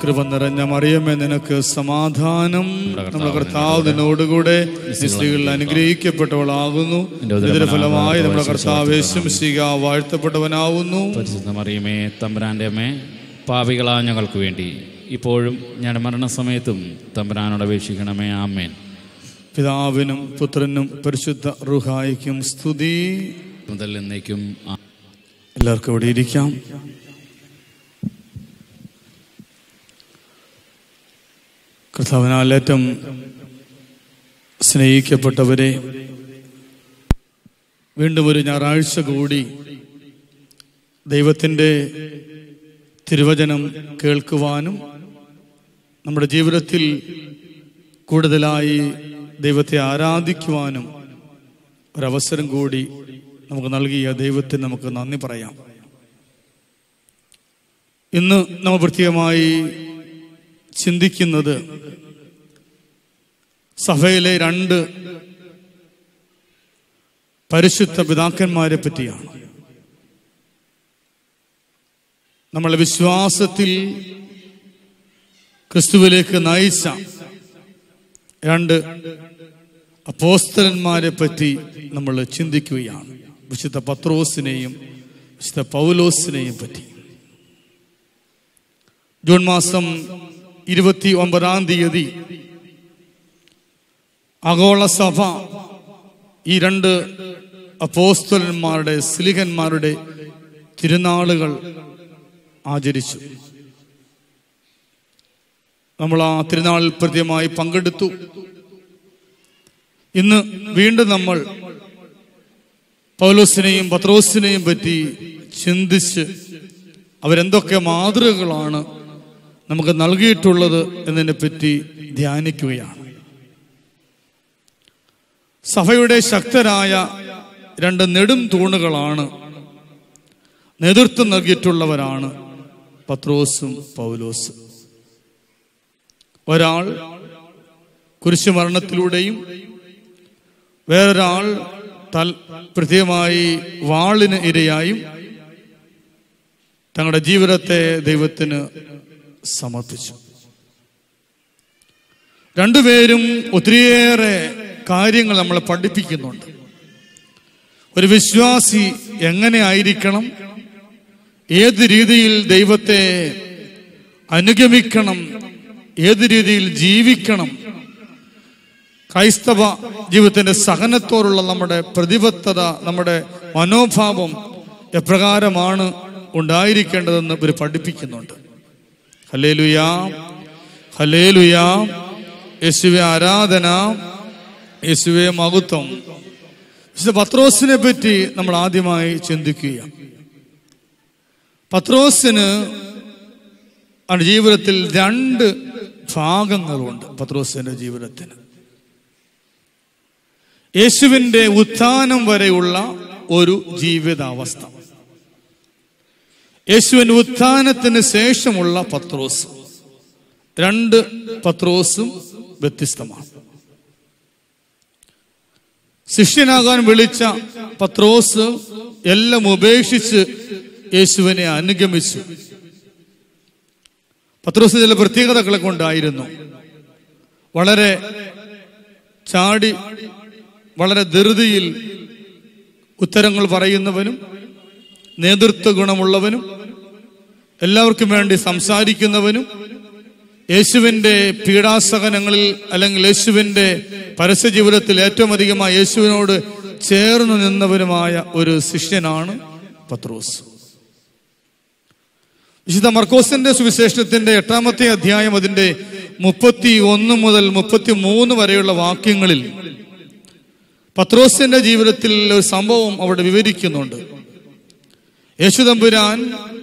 കൃപ നിറഞ്ഞ മറിയമ്മേ നിനക്ക് സമാധാനം നമ്മുടെ കർത്താവ് നിന്നോടുകൂടെ സ്ത്രീകളിൽ അനുഗ്രഹിക്കപ്പെട്ടവളാകുന്നു ഇതിന്റെ ഫലമായി നമ്മുടെ കർത്താവ് ശംസിക വാഴ്ത്തപ്പെട്ടവനാവുന്നു പരിശുദ്ധ മറിയമേ തമ്പുരാൻ്റെ അമ്മേ പാപികളാ ഞങ്ങൾക്ക് വേണ്ടി ഇപ്പോഴും ഞങ്ങളുടെ മരണസമയത്തും തമ്പുരാനോട് അപേക്ഷിക്കണമേ ആമേൻ പിതാവിനും പുത്രനും പരിശുദ്ധ റുഹായിക്കും സ്തുതി മുതൽ എന്നേക്കും ആ- എല്ലാവർക്കും ഇവിടെ ഇരിക്കാം കർത്താവിനാൽ ഏറ്റവും സ്നേഹിക്കപ്പെട്ടവരെ വീണ്ടും ഒരു ഞായറാഴ്ച കൂടി ദൈവത്തിൻ്റെ തിരുവചനം കേൾക്കുവാനും നമ്മുടെ ജീവിതത്തിൽ കൂടുതലായി ദൈവത്തെ ആരാധിക്കുവാനും ഒരവസരം കൂടി നമുക്ക് നൽകിയ ദൈവത്തിന് നമുക്ക് നന്ദി പറയാം ഇന്ന് നമ്മൾ പ്രത്യേകമായി ചിന്തിക്കുന്നത് സഭയിലെ രണ്ട് പരിശുദ്ധ പിതാക്കന്മാരെ പറ്റിയാണ് നമ്മളെ വിശ്വാസത്തിൽ ക്രിസ്തുവിലേക്ക് നയിച്ച രണ്ട് അപ്പോസ്തലന്മാരെ പറ്റി നമ്മൾ ചിന്തിക്കുകയാണ് വിശുദ്ധ പത്രോസിനെയും വിശുദ്ധ പൗലോസിനെയും പറ്റി ജൂൺ മാസം ഇരുപത്തി ഒമ്പതാം തീയതി ആഗോള സഭ ഈ രണ്ട് അപ്പോസ്തലന്മാരുടെ സ്ലിഹന്മാരുടെ തിരുനാളുകൾ ആചരിച്ചു നമ്മൾ ആ തിരുനാളിൽ പ്രത്യേകമായി പങ്കെടുത്തു ഇന്ന് വീണ്ടും നമ്മൾ പൗലോസിനെയും പത്രോസിനെയും പറ്റി ചിന്തിച്ച് അവരെന്തൊക്കെ മാതൃകകളാണ് നമുക്ക് നൽകിയിട്ടുള്ളത് എന്നതിനെ പറ്റി ധ്യാനിക്കുകയാണ് സഭയുടെ ശക്തരായ രണ്ട് നെടും തൂണുകളാണ് നേതൃത്വം നൽകിയിട്ടുള്ളവരാണ് പത്രോസും പൗലോസും ഒരാൾ കുരിശുമരണത്തിലൂടെയും വേറൊരാൾ തൽ പ്രത്യേകമായി വാളിന് ഇരയായും തങ്ങളുടെ ജീവിതത്തെ ദൈവത്തിന് സമർപ്പിച്ചു രണ്ടുപേരും ഒത്തിരിയേറെ കാര്യങ്ങൾ നമ്മളെ പഠിപ്പിക്കുന്നുണ്ട് ഒരു വിശ്വാസി എങ്ങനെ ആയിരിക്കണം ഏത് രീതിയിൽ ദൈവത്തെ അനുഗമിക്കണം ഏത് രീതിയിൽ ജീവിക്കണം ക്രൈസ്തവ ജീവിതത്തിന്റെ സഹനത്തോടുള്ള നമ്മുടെ പ്രതിബദ്ധത നമ്മുടെ മനോഭാവം എപ്രകാരമാണ് ഉണ്ടായിരിക്കേണ്ടതെന്ന് ഇവർ പഠിപ്പിക്കുന്നുണ്ട് ഹലേലുയാ ഹലേലുയാ യേശുവെ ആരാധന യേശുവെ മഹത്വം വിശുദ്ധ പത്രോസിനെ പറ്റി നമ്മൾ ആദ്യമായി ചിന്തിക്കുക പത്രോസിന് അവന്റെ ജീവിതത്തിൽ രണ്ട് ഭാഗങ്ങളുണ്ട് പത്രോസിന്റെ ജീവിതത്തിന് യേശുവിന്റെ ഉത്ഥാനം വരെയുള്ള ഒരു ജീവിതാവസ്ഥ യേശുവിന്റെ ഉത്ഥാനത്തിന് ശേഷമുള്ള പത്രോസ് രണ്ട് പത്രോസും വ്യത്യസ്തമാണ് ശിഷ്യനാകാൻ വിളിച്ച പത്രോസ് എല്ലാം ഉപേക്ഷിച്ച് യേശുവിനെ അനുഗമിച്ചു പത്രോസ് ചില പ്രത്യേകതകളൊക്കെ ഉണ്ടായിരുന്നു വളരെ ചാടി വളരെ ധൃതിയിൽ ഉത്തരങ്ങൾ പറയുന്നവനും നേതൃത്വ ഗുണമുള്ളവനും എല്ലാവർക്കും വേണ്ടി സംസാരിക്കുന്നവനും യേശുവിന്റെ പീഡാസഹനങ്ങളിൽ അല്ലെങ്കിൽ യേശുവിന്റെ പരസ്യ ജീവിതത്തിൽ ഏറ്റവും അധികമായി യേശുവിനോട് ചേർന്ന് നിന്നവനുമായ ഒരു ശിഷ്യനാണ് പത്രോസ് വിശുദ്ധ മർക്കോസിന്റെ സുവിശേഷത്തിന്റെ എട്ടാമത്തെ അധ്യായം അതിന്റെ മുപ്പത്തി ഒന്ന് മുതൽ മുപ്പത്തി മൂന്ന് വരെയുള്ള വാക്യങ്ങളിൽ പത്രോസിന്റെ ജീവിതത്തിൽ ഒരു സംഭവം അവിടെ വിവരിക്കുന്നുണ്ട് യേശുദമ്പുരാൻ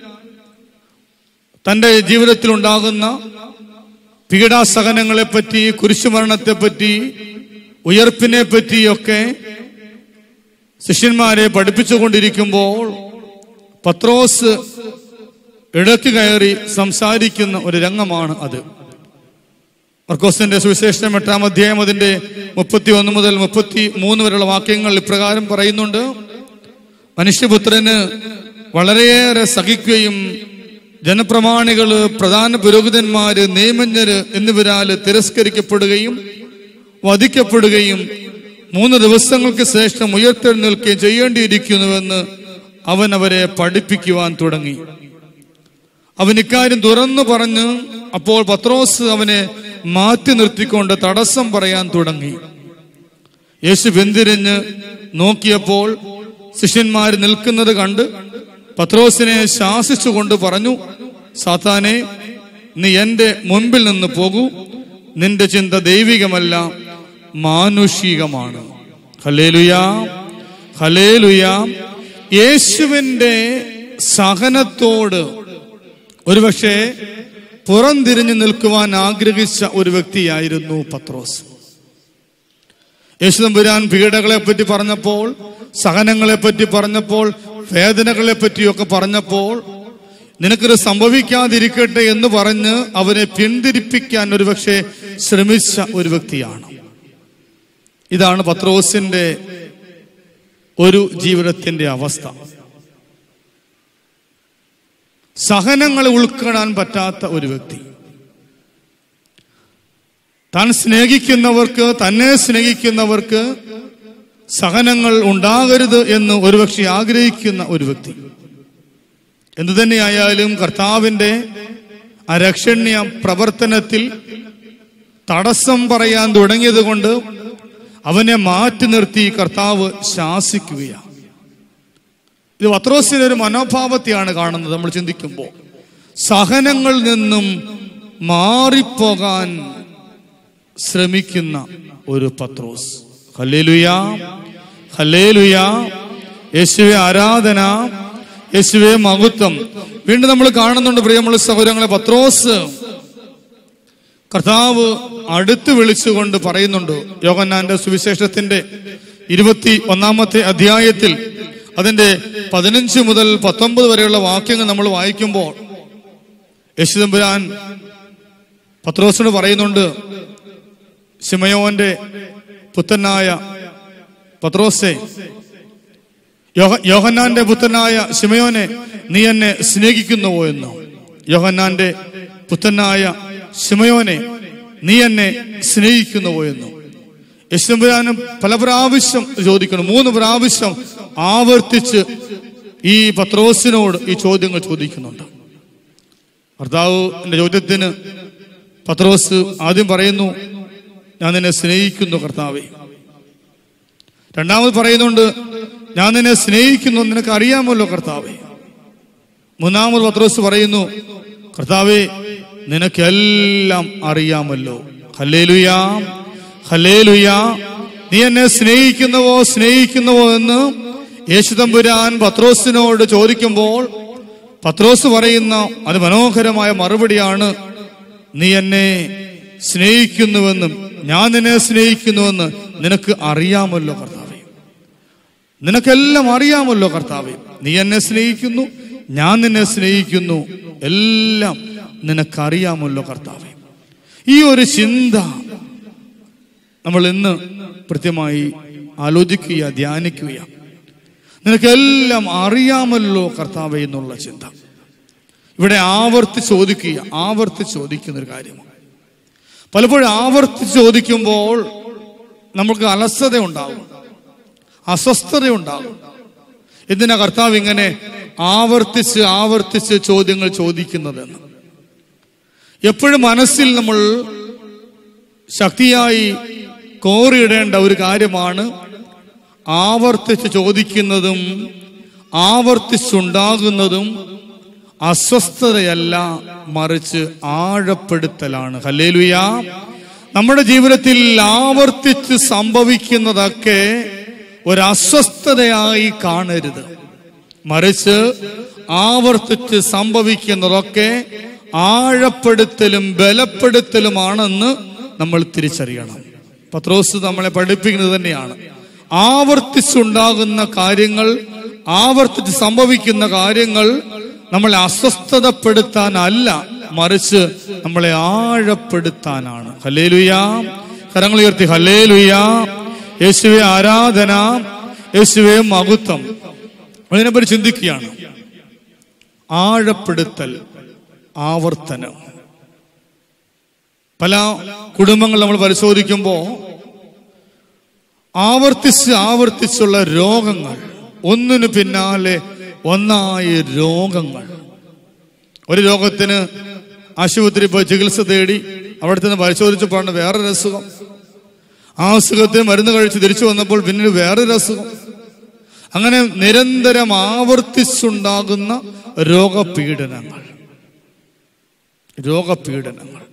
തന്റെ ജീവിതത്തിൽ ഉണ്ടാകുന്ന പീഡാസഹനങ്ങളെ പറ്റി കുരിശുമരണത്തെ പറ്റി ഉയർപ്പിനെ പറ്റിയൊക്കെ ശിഷ്യന്മാരെ പഠിപ്പിച്ചുകൊണ്ടിരിക്കുമ്പോൾ പത്രോസ് ഇടയ്ക്ക് കയറി സംസാരിക്കുന്ന ഒരു രംഗമാണ് അത് മർക്കോസിന്റെ സുവിശേഷം എട്ടാം അധ്യായം അതിന്റെ മുപ്പത്തി ഒന്ന് മുതൽ മുപ്പത്തി മൂന്ന് വരെയുള്ള വാക്യങ്ങൾ ഇപ്രകാരം പറയുന്നുണ്ട് മനുഷ്യപുത്രന് വളരെയേറെ സഹിക്കുകയും ജനപ്രമാണികള് പ്രധാന പുരോഹിതന്മാര് നിയമജ്ഞര് എന്നിവരാല് തിരസ്കരിക്കപ്പെടുകയും വധിക്കപ്പെടുകയും മൂന്ന് ദിവസങ്ങൾക്ക് ശേഷം ഉയർത്തെഴുന്നേൽക്കുകയും ചെയ്യേണ്ടിയിരിക്കുന്നുവെന്ന് അവൻ അവരെ പഠിപ്പിക്കുവാൻ തുടങ്ങി അവൻ ഇക്കാര്യം തുറന്നു പറഞ്ഞ് അപ്പോൾ പത്രോസ് അവനെ മാറ്റി നിർത്തിക്കൊണ്ട് തടസ്സം പറയാൻ തുടങ്ങി യേശു വെന്തിരിഞ്ഞ് നോക്കിയപ്പോൾ ശിഷ്യന്മാർ നിൽക്കുന്നത് കണ്ട് പത്രോസിനെ ശാസിച്ചുകൊണ്ട് പറഞ്ഞു സാത്താനെ നീ എന്റെ മുൻപിൽ നിന്ന് പോകൂ നിന്റെ ചിന്ത ദൈവികമല്ല മാനുഷികമാണ് ഹലേലുയാ ഹലേലുയാ യേശുവിന്റെ സഹനത്തോട് ഒരുപക്ഷെ പുറംതിരിഞ്ഞു നിൽക്കുവാൻ ആഗ്രഹിച്ച ഒരു വ്യക്തിയായിരുന്നു പത്രോസ് യേശുദമ്പുരാൻ പീഡകളെ പറ്റി പറഞ്ഞപ്പോൾ സഹനങ്ങളെ പറ്റി പറഞ്ഞപ്പോൾ വേദനകളെ പറ്റിയൊക്കെ പറഞ്ഞപ്പോൾ നിനക്കിത് സംഭവിക്കാതിരിക്കട്ടെ എന്ന് പറഞ്ഞ് അവനെ പിന്തിരിപ്പിക്കാൻ ഒരുപക്ഷെ ശ്രമിച്ച ഒരു വ്യക്തിയാണ് ഇതാണ് പത്രോസിന്റെ ഒരു ജീവിതത്തിന്റെ അവസ്ഥ സഹനങ്ങൾ ഉൾക്കൊള്ളാൻ പറ്റാത്ത ഒരു വ്യക്തി താൻ സ്നേഹിക്കുന്നവർക്ക് തന്നെ സ്നേഹിക്കുന്നവർക്ക് സഹനങ്ങൾ ഉണ്ടാകരുത് എന്ന് ഒരുപക്ഷെ ആഗ്രഹിക്കുന്ന ഒരു വ്യക്തി എന്തു തന്നെയായാലും കർത്താവിന്റെ അരക്ഷണ്യ പ്രവർത്തനത്തിൽ തടസ്സം പറയാൻ തുടങ്ങിയത് കൊണ്ട് അവനെ മാറ്റി നിർത്തി കർത്താവ് ശാസിക്കുകയാണ് ഇത് പത്രോസിന്റെ ഒരു മനോഭാവത്തെയാണ് കാണുന്നത് നമ്മൾ ചിന്തിക്കുമ്പോൾ സഹനങ്ങളിൽ നിന്നും മാറിപ്പോകാൻ ശ്രമിക്കുന്ന ഒരു പത്രോസ് ഹല്ലേലുയാ ഹല്ലേലുയാ യേശുവെ ആരാധന യേശുവെ മഹത്വം വീണ്ടും നമ്മൾ കാണുന്നുണ്ട് പ്രിയമുള്ള സഹോദരങ്ങളെ പത്രോസ് കർത്താവ് അടുത്ത് വിളിച്ചുകൊണ്ട് പറയുന്നുണ്ട് യോഗന്നാന്റെ സുവിശേഷത്തിന്റെ ഇരുപത്തി ഒന്നാമത്തെ അധ്യായത്തിൽ അതിന്റെ പതിനഞ്ച് മുതൽ പത്തൊമ്പത് വരെയുള്ള വാക്യങ്ങൾ നമ്മൾ വായിക്കുമ്പോൾ യേശുദമ്പുരാൻ പത്രോസിനോട് പറയുന്നുണ്ട് ശിമയോന്റെ പുത്രനായ പത്രോസെ യോഹ യോഹന്നാന്റെ പുത്രനായ ശിമയോനെ നീ എന്നെ സ്നേഹിക്കുന്നുവോ എന്ന് യോഹന്നാന്റെ പുത്രനായ ശിമയോനെ നീ എന്നെ സ്നേഹിക്കുന്നുവോ എന്ന് യശുമ്പുരാനും പല പ്രാവശ്യം ചോദിക്കണം മൂന്ന് പ്രാവശ്യം ആവർത്തിച്ച് ഈ പത്രോസിനോട് ഈ ചോദ്യങ്ങൾ ചോദിക്കുന്നുണ്ട് ഭർത്താവ് എന്റെ ചോദ്യത്തിന് പത്രോസ് ആദ്യം പറയുന്നു ഞാൻ നിന്നെ സ്നേഹിക്കുന്നു കർത്താവെ രണ്ടാമത് പറയുന്നുണ്ട് ഞാൻ നിന്നെ സ്നേഹിക്കുന്നു എന്ന് നിനക്ക് അറിയാമല്ലോ കർത്താവെ മൂന്നാമത് പത്രോസ് പറയുന്നു കർത്താവെ നിനക്കെല്ലാം അറിയാമല്ലോ ഹല്ലേലുയാ ഹല്ലേലുയാ നീ എന്നെ സ്നേഹിക്കുന്നുവോ സ്നേഹിക്കുന്നുവോ എന്ന് യേശുതമ്പുരാൻ പത്രോസിനോട് ചോദിക്കുമ്പോൾ പത്രോസ് പറയുന്ന അത് മനോഹരമായ മറുപടിയാണ് നീ എന്നെ സ്നേഹിക്കുന്നുവെന്നും ഞാൻ നിന്നെ സ്നേഹിക്കുന്നുവെന്ന് നിനക്ക് അറിയാമല്ലോ കർത്താവെ നിനക്കെല്ലാം അറിയാമല്ലോ കർത്താവെ നീ എന്നെ സ്നേഹിക്കുന്നു ഞാൻ നിന്നെ സ്നേഹിക്കുന്നു എല്ലാം നിനക്കറിയാമല്ലോ കർത്താവെ ഈ ഒരു ചിന്ത നമ്മൾ ഇന്ന് കൃത്യമായി ആലോചിക്കുക ധ്യാനിക്കുക നിനക്കെല്ലാം അറിയാമല്ലോ കർത്താവെ എന്നുള്ള ചിന്ത ഇവിടെ ആവർത്തി ചോദിക്കുക ആവർത്തി ചോദിക്കുന്ന ഒരു കാര്യമാണ് പലപ്പോഴും ആവർത്തിച്ച് ചോദിക്കുമ്പോൾ നമുക്ക് അലസത ഉണ്ടാകും അസ്വസ്ഥത ഉണ്ടാകും എന്തിനാ കർത്താവ് ഇങ്ങനെ ആവർത്തിച്ച് ആവർത്തിച്ച് ചോദ്യങ്ങൾ ചോദിക്കുന്നതെന്ന് എപ്പോഴും മനസ്സിൽ നമ്മൾ ശക്തിയായി കോറിയിടേണ്ട ഒരു കാര്യമാണ് ആവർത്തിച്ച് ചോദിക്കുന്നതും ആവർത്തിച്ചുണ്ടാകുന്നതും അസ്വസ്ഥതയല്ല മറിച്ച് ആഴപ്പെടുത്തലാണ് ഹല്ലേലുയാ നമ്മുടെ ജീവിതത്തിൽ ആവർത്തിച്ച് സംഭവിക്കുന്നതൊക്കെ ഒരു അസ്വസ്ഥതയായി കാണരുത് മറിച്ച് ആവർത്തിച്ച് സംഭവിക്കുന്നതൊക്കെ ആഴപ്പെടുത്തലും ബലപ്പെടുത്തലുമാണെന്ന് നമ്മൾ തിരിച്ചറിയണം പത്രോസ് നമ്മളെ പഠിപ്പിക്കുന്നത് തന്നെയാണ് ആവർത്തിച്ചുണ്ടാകുന്ന കാര്യങ്ങൾ ആവർത്തിച്ച് സംഭവിക്കുന്ന കാര്യങ്ങൾ നമ്മളെ അസ്വസ്ഥതപ്പെടുത്താനല്ല മറിച്ച് നമ്മളെ ആഴപ്പെടുത്താനാണ് ഹല്ലേലുയാ കരങ്ങൾ ഉയർത്തി ഹല്ലേലുയാ യേശുവെ ആരാധന യേശുവെ മഹത്വം അതിനെപ്പറ്റി ചിന്തിക്കുകയാണ് ആഴപ്പെടുത്തൽ ആവർത്തനം പല കുടുംബങ്ങൾ നമ്മൾ പരിശോധിക്കുമ്പോൾ ആവർത്തിച്ച് ആവർത്തിച്ചുള്ള രോഗങ്ങൾ ഒന്നിനു പിന്നാലെ ഒന്നായി രോഗങ്ങൾ ഒരു രോഗത്തിന് ആശുപത്രി പോയി ചികിത്സ തേടി അവിടെ നിന്ന് പരിശോധിച്ചപ്പോഴാണ് വേറൊരു അസുഖം ആ അസുഖത്തിന് മരുന്ന് കഴിച്ച് തിരിച്ചു വന്നപ്പോൾ പിന്നീട് വേറൊരു അസുഖം അങ്ങനെ നിരന്തരം ആവർത്തിച്ചുണ്ടാകുന്ന രോഗപീഡനങ്ങൾ രോഗപീഡനങ്ങൾ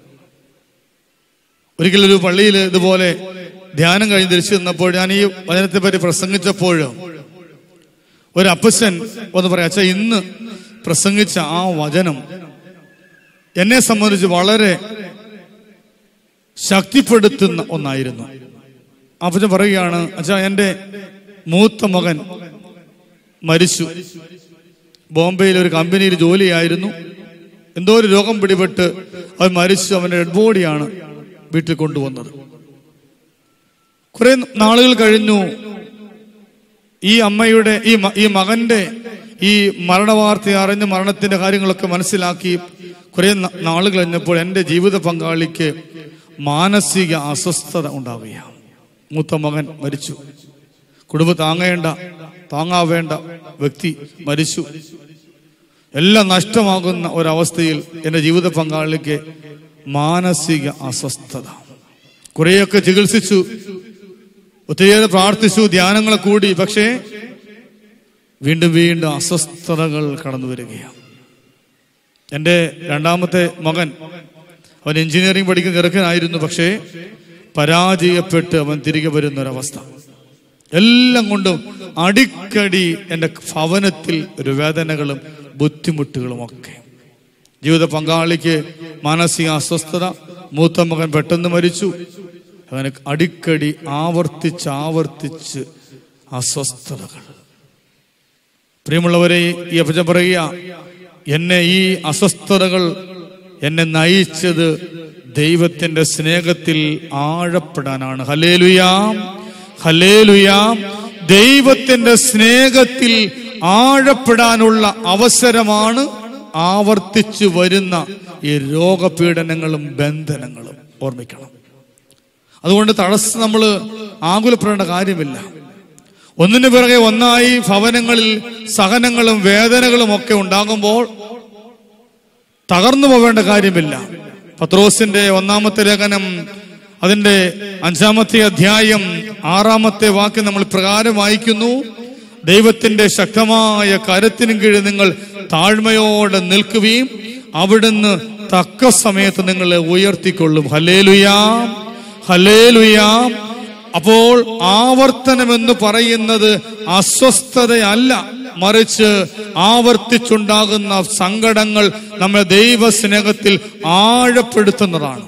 ഒരിക്കലൊരു പള്ളിയിൽ ഇതുപോലെ ധ്യാനം കഴിഞ്ഞ് തിരിച്ചു നിന്നപ്പോൾ ഞാൻ ഈ വചനത്തെ പറ്റി പ്രസംഗിച്ചപ്പോൾ ഒരു അപ്പച്ചൻ ഒന്ന് പറയാം അച്ഛാ ഇന്ന് പ്രസംഗിച്ച ആ വചനം എന്നെ സംബന്ധിച്ച് വളരെ ശക്തിപ്പെടുത്തുന്ന ഒന്നായിരുന്നു അപ്പച്ചൻ പറയുകയാണ് അച്ഛാ എൻ്റെ മൂത്ത മകൻ മരിച്ചു ബോംബെയിൽ ഒരു കമ്പനിയിൽ ജോലിയായിരുന്നു എന്തോ ഒരു രോഗം പിടിപെട്ട് അവൻ മരിച്ചു അവന്റെ ഡെഡ് ബോഡിയാണ് വീട്ടിൽ കൊണ്ടുവന്നത് കുറെ നാളുകൾ കഴിഞ്ഞു ഈ അമ്മയുടെ ഈ മ- ഈ മകന്റെ ഈ മരണവാർത്ത അറിഞ്ഞ് മരണത്തിന്റെ കാര്യങ്ങളൊക്കെ മനസ്സിലാക്കി കുറെ ന- നാളുകൾ കഴിഞ്ഞപ്പോൾ എൻ്റെ ജീവിത പങ്കാളിക്ക് മാനസിക അസ്വസ്ഥത ഉണ്ടാവുകയാണ് മൂത്ത മകൻ മരിച്ചു കുടുംബം താങ്ങേണ്ട താങ്ങാവേണ്ട വ്യക്തി മരിച്ചു എല്ലാം നഷ്ടമാകുന്ന ഒരവസ്ഥയിൽ എൻ്റെ ജീവിത പങ്കാളിക്ക് മാനസിക അസ്വസ്ഥത കുറേയൊക്കെ ചികിത്സിച്ചു ഒത്തിരിയേറെ പ്രാർത്ഥിച്ചു ധ്യാനങ്ങൾ കൂടി പക്ഷേ വീണ്ടും വീണ്ടും അസ്വസ്ഥതകൾ കടന്നു വരികയാണ് എൻ്റെ രണ്ടാമത്തെ മകൻ അവൻ എഞ്ചിനീയറിംഗ് പഠിക്കുന്ന ചെറുക്കനായിരുന്നു പക്ഷേ പരാജയപ്പെട്ട് അവൻ തിരികെ വരുന്ന ഒരവസ്ഥ എല്ലാം കൊണ്ടും അടിക്കടി എൻ്റെ ഭവനത്തിൽ ഒരു വേദനകളും ബുദ്ധിമുട്ടുകളും ഒക്കെ ജീവിത പങ്കാളിക്ക് മാനസിക അസ്വസ്ഥത മൂത്ത മകൻ പെട്ടെന്ന് മരിച്ചു അങ്ങനെ അടിക്കടി ആവർത്തിച്ച് ആവർത്തിച്ച് അസ്വസ്ഥതകൾ പ്രിയമുള്ളവരെ ഈ അപ്പച്ചൻ പറയുക എന്നെ ഈ അസ്വസ്ഥതകൾ എന്നെ നയിച്ചത് ദൈവത്തിന്റെ സ്നേഹത്തിൽ ആഴപ്പെടാനാണ് ഹലേലുയാം ഹലേലുയാം ദൈവത്തിന്റെ സ്നേഹത്തിൽ ആഴപ്പെടാനുള്ള അവസരമാണ് ആവർത്തിച്ചു വരുന്ന ഈ രോഗപീഡനങ്ങളും ബന്ധനങ്ങളും ഓർമ്മിക്കണം അതുകൊണ്ട് തടസ്സം നമ്മൾ ആകുലപ്പെടേണ്ട കാര്യമില്ല ഒന്നിനു പിറകെ ഒന്നായി ഭവനങ്ങളിൽ സഹനങ്ങളും വേദനകളും ഒക്കെ ഉണ്ടാകുമ്പോൾ തകർന്നു പോവേണ്ട കാര്യമില്ല പത്രോസിന്റെ ഒന്നാമത്തെ ലേഖനം അതിന്റെ അഞ്ചാമത്തെ അധ്യായം ആറാമത്തെ വാക്ക് നമ്മൾ പ്രകാരം വായിക്കുന്നു ദൈവത്തിന്റെ ശക്തമായ കരത്തിനും കീഴിൽ നിങ്ങൾ താഴ്മയോടെ നിൽക്കുകയും അവിടുന്ന് തക്ക സമയത്ത് നിങ്ങളെ ഉയർത്തിക്കൊള്ളും ഹലേലുയാം ഹലേലുയാം അപ്പോൾ ആവർത്തനം എന്ന് പറയുന്നത് അസ്വസ്ഥതയല്ല മറിച്ച് ആവർത്തിച്ചുണ്ടാകുന്ന സങ്കടങ്ങൾ നമ്മെ ദൈവസ്നേഹത്തിൽ ആഴപ്പെടുത്തുന്നതാണ്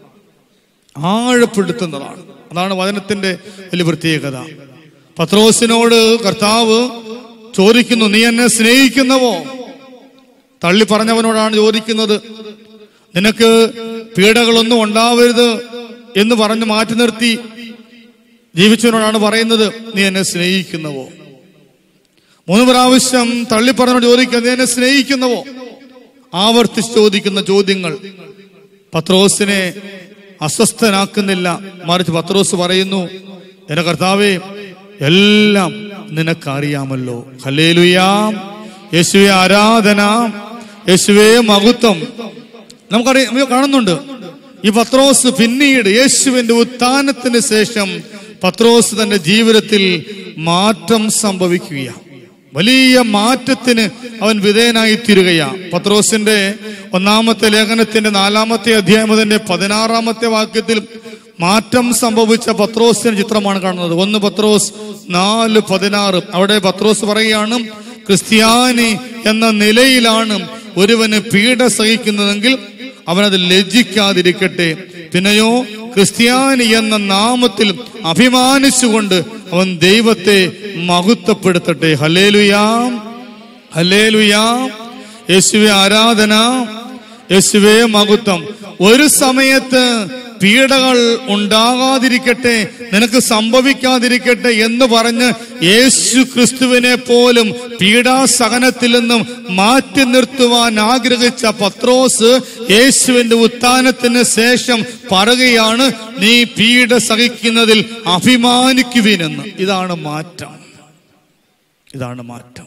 ആഴപ്പെടുത്തുന്നതാണ് അതാണ് വചനത്തിന്റെ വലിയ പ്രത്യേകത പത്രോസിനോട് കർത്താവ് ചോദിക്കുന്നു നീ എന്നെ സ്നേഹിക്കുന്നവോ തള്ളി പറഞ്ഞവനോടാണ് ചോദിക്കുന്നത് നിനക്ക് പീഡകളൊന്നും ഉണ്ടാവരുത് എന്ന് പറഞ്ഞ് മാറ്റി നിർത്തി ജീവിച്ചവനോടാണ് പറയുന്നത് നീ എന്നെ സ്നേഹിക്കുന്നവോ മൂന്ന് പ്രാവശ്യം തള്ളി പറഞ്ഞോട് ചോദിക്കുക നീ എന്നെ സ്നേഹിക്കുന്നവോ ആവർത്തിച്ച് ചോദിക്കുന്ന ചോദ്യങ്ങൾ പത്രോസിനെ അസ്വസ്ഥനാക്കുന്നില്ല മറിച്ച് പത്രോസ് പറയുന്നു എന്റെ കർത്താവേ എല്ലാം നിനക്കറിയാമല്ലോ ഹലേലുയാം യേശുവെ ആരാധന യേശുവേ മഹത്വം നമുക്കറിയാം നമുക്ക് കാണുന്നുണ്ട് ഈ പത്രോസ് പിന്നീട് യേശുവിന്റെ ഉത്ഥാനത്തിന് ശേഷം പത്രോസ് തന്റെ ജീവിതത്തിൽ മാറ്റം സംഭവിക്കുകയാണ് വലിയ മാറ്റത്തിന് അവൻ വിധേയനായി തീരുകയാ പത്രോസിന്റെ ഒന്നാമത്തെ ലേഖനത്തിന്റെ നാലാമത്തെ അധ്യായമതിന്റെ പതിനാറാമത്തെ വാക്യത്തിൽ മാറ്റം സംഭവിച്ച പത്രോസിന്റെ ചിത്രമാണ് കാണുന്നത് ഒന്ന് പത്രോസ് നാല് പതിനാറ് അവിടെ പത്രോസ് പറയുകയാണ് ക്രിസ്ത്യാനി എന്ന നിലയിലാണ് ഒരുവന് പീഡ സഹിക്കുന്നതെങ്കിൽ അവനത് ലജ്ജിക്കാതിരിക്കട്ടെ പിന്നെയോ ക്രിസ്ത്യാനി എന്ന നാമത്തിൽ അഭിമാനിച്ചുകൊണ്ട് അവൻ ദൈവത്തെ മഹത്വപ്പെടുത്തട്ടെ ഹലേലുയാം ഹലേലുയാം യേശുവെ ആരാധന യേശുവേ മഹത്വം ഒരു സമയത്ത് പീഡകൾ ഉണ്ടാകാതിരിക്കട്ടെ നിനക്ക് സംഭവിക്കാതിരിക്കട്ടെ എന്ന് പറഞ്ഞ് യേശു ക്രിസ്തുവിനെ പോലും പീഡാസഹനത്തിൽ നിന്നും മാറ്റി നിർത്തുവാൻ ആഗ്രഹിച്ച പത്രോസ് യേശുവിന്റെ ഉത്ഥാനത്തിന് ശേഷം പറയുകയാണ് നീ പീഡ സഹിക്കുന്നതിൽ അഭിമാനിക്കുവിനെന്ന് ഇതാണ് മാറ്റം ഇതാണ് മാറ്റം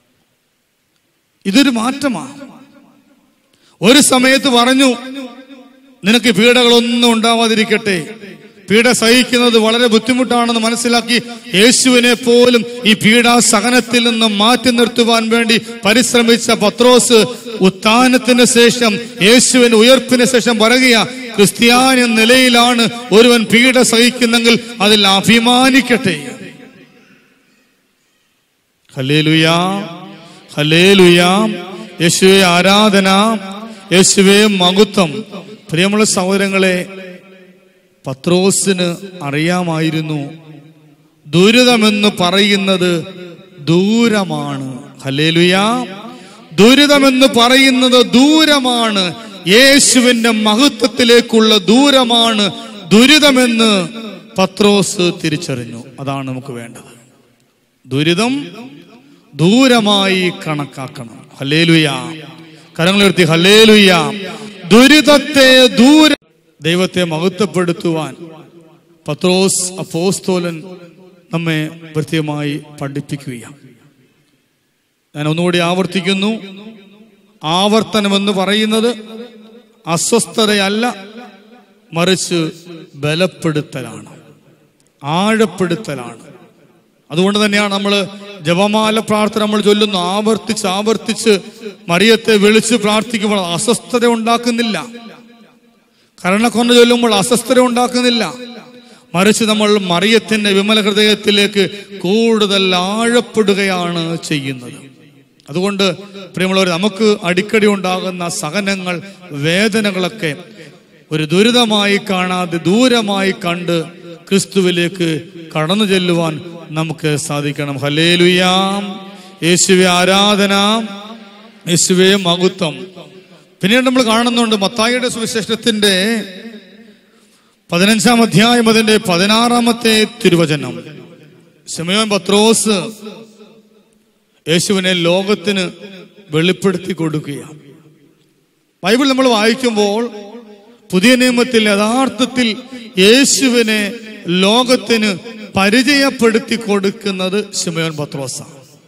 ഇതൊരു മാറ്റമാണ് ഒരു സമയത്ത് പറഞ്ഞു നിനക്ക് പീഡകളൊന്നും ഉണ്ടാവാതിരിക്കട്ടെ പീഡ സഹിക്കുന്നത് വളരെ ബുദ്ധിമുട്ടാണെന്ന് മനസ്സിലാക്കി യേശുവിനെ പോലും ഈ പീഡാ സഹനത്തിൽ നിന്നും മാറ്റി നിർത്തുവാൻ വേണ്ടി പരിശ്രമിച്ച പത്രോസ് ഉത്ഥാനത്തിന് ശേഷം യേശുവിന്റെ ഉയർപ്പിന് ശേഷം പറയുക ക്രിസ്ത്യാനി നിലയിലാണ് ഒരുവൻ പീഡ സഹിക്കുന്നെങ്കിൽ അതിൽ അഭിമാനിക്കട്ടെ ഹലേലുയാ ഹലേലുയാ യേശുവെ ആരാധന യേശുവെ മകുത്വം പ്രിയമുള്ള സഹോദരങ്ങളെ പത്രോസിന് അറിയാമായിരുന്നു ദുരിതമെന്ന് പറയുന്നത് ദൂരമാണ് ഹലേലുയാ ദുരിതമെന്ന് പറയുന്നത് ദൂരമാണ് യേശുവിന്റെ മഹത്വത്തിലേക്കുള്ള ദൂരമാണ് ദുരിതമെന്ന് പത്രോസ് തിരിച്ചറിഞ്ഞു അതാണ് നമുക്ക് വേണ്ടത് ദുരിതം ദൂരമായി കണക്കാക്കണം ഹലേലുയ കരങ്ങളുയർത്തി ഹലേലുയ ദുരിതത്തെ ദൂര ദൈവത്തെ മഹത്വപ്പെടുത്തുവാൻ പത്രോസ് അപ്പോസ്തോലൻ നമ്മെ കൃത്യമായി പഠിപ്പിക്കുകയാണ് ഞാൻ ഒന്നുകൂടി ആവർത്തിക്കുന്നു ആവർത്തനമെന്ന് പറയുന്നത് അസ്വസ്ഥതയല്ല മറിച്ച് ബലപ്പെടുത്തലാണ് ആഴപ്പെടുത്തലാണ് അതുകൊണ്ട് തന്നെയാണ് നമ്മൾ ജപമാല പ്രാർത്ഥന നമ്മൾ ചൊല്ലുന്നു ആവർത്തിച്ച് ആവർത്തിച്ച് മറിയത്തെ വിളിച്ച് പ്രാർത്ഥിക്കുമ്പോൾ അസ്വസ്ഥത ഉണ്ടാക്കുന്നില്ല കരണക്കൊന്ന ചൊല്ലുമ്പോൾ അസ്വസ്ഥത ഉണ്ടാക്കുന്നില്ല മറിച്ച് നമ്മൾ മറിയത്തിന്റെ വിമല ഹൃദയത്തിലേക്ക് കൂടുതൽ ആഴപ്പെടുകയാണ് ചെയ്യുന്നത് അതുകൊണ്ട് പ്രിയമുള്ളവർ നമുക്ക് അടിക്കടി ഉണ്ടാകുന്ന സഹനങ്ങൾ വേദനകളൊക്കെ ഒരു ദുരിതമായി കാണാതെ ദൂരമായി കണ്ട് ക്രിസ്തുവിലേക്ക് കടന്നു ചെല്ലുവാൻ നമുക്ക് സാധിക്കണം ഹലേലുയാം യേശുവെ ആരാധന യേശുവെ മഹത്വം പിന്നീട് നമ്മൾ കാണുന്നുണ്ട് മത്തായിയുടെ സുവിശേഷത്തിന്റെ പതിനഞ്ചാം അധ്യായം അതിന്റെ പതിനാറാമത്തെ തിരുവചനം ശമയോൻ പത്രോസ് യേശുവിനെ ലോകത്തിന് വെളിപ്പെടുത്തി കൊടുക്കുകയാണ് ബൈബിൾ നമ്മൾ വായിക്കുമ്പോൾ പുതിയ നിയമത്തിൽ യഥാർത്ഥത്തിൽ യേശുവിനെ ലോകത്തിന് പരിചയപ്പെടുത്തി കൊടുക്കുന്നത് ശിമയോൻ പത്രോസ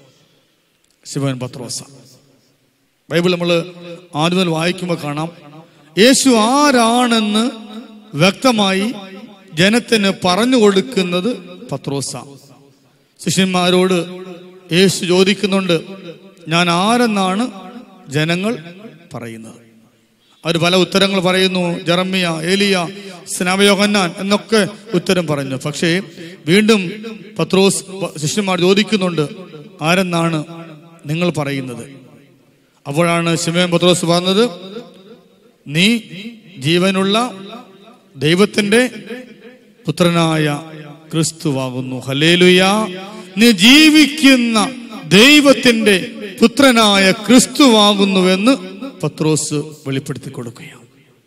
ശിമയോൻ പത്രോസ ബൈബിൾ നമ്മൾ ആദ്യം മുതൽ വായിക്കുമ്പോൾ കാണാം യേശു ആരാണെന്ന് വ്യക്തമായി ജനത്തിന് പറഞ്ഞു കൊടുക്കുന്നത് പത്രോസ ശിഷ്യന്മാരോട് യേശു ചോദിക്കുന്നുണ്ട് ഞാൻ ആരെന്നാണ് ജനങ്ങൾ പറയുന്നത് അവർ പല ഉത്തരങ്ങൾ പറയുന്നു ജറമ്മിയ ഏലിയ സ്നാമയോഹന്നാൻ എന്നൊക്കെ ഉത്തരം പറഞ്ഞു പക്ഷേ വീണ്ടും പത്രോസ് ശിഷ്യന്മാർ ചോദിക്കുന്നുണ്ട് ആരെന്നാണ് നിങ്ങൾ പറയുന്നത് അപ്പോഴാണ് ശിമയോൻ പത്രോസ് പറഞ്ഞത് നീ ജീവനുള്ള ദൈവത്തിന്റെ പുത്രനായ ക്രിസ്തുവാകുന്നു ഹലേലുയ നീ ജീവിക്കുന്ന ദൈവത്തിന്റെ പുത്രനായ ക്രിസ്തുവാകുന്നുവെന്ന് പത്രോസ് വെളിപ്പെടുത്തി കൊടുക്കുകയാണ്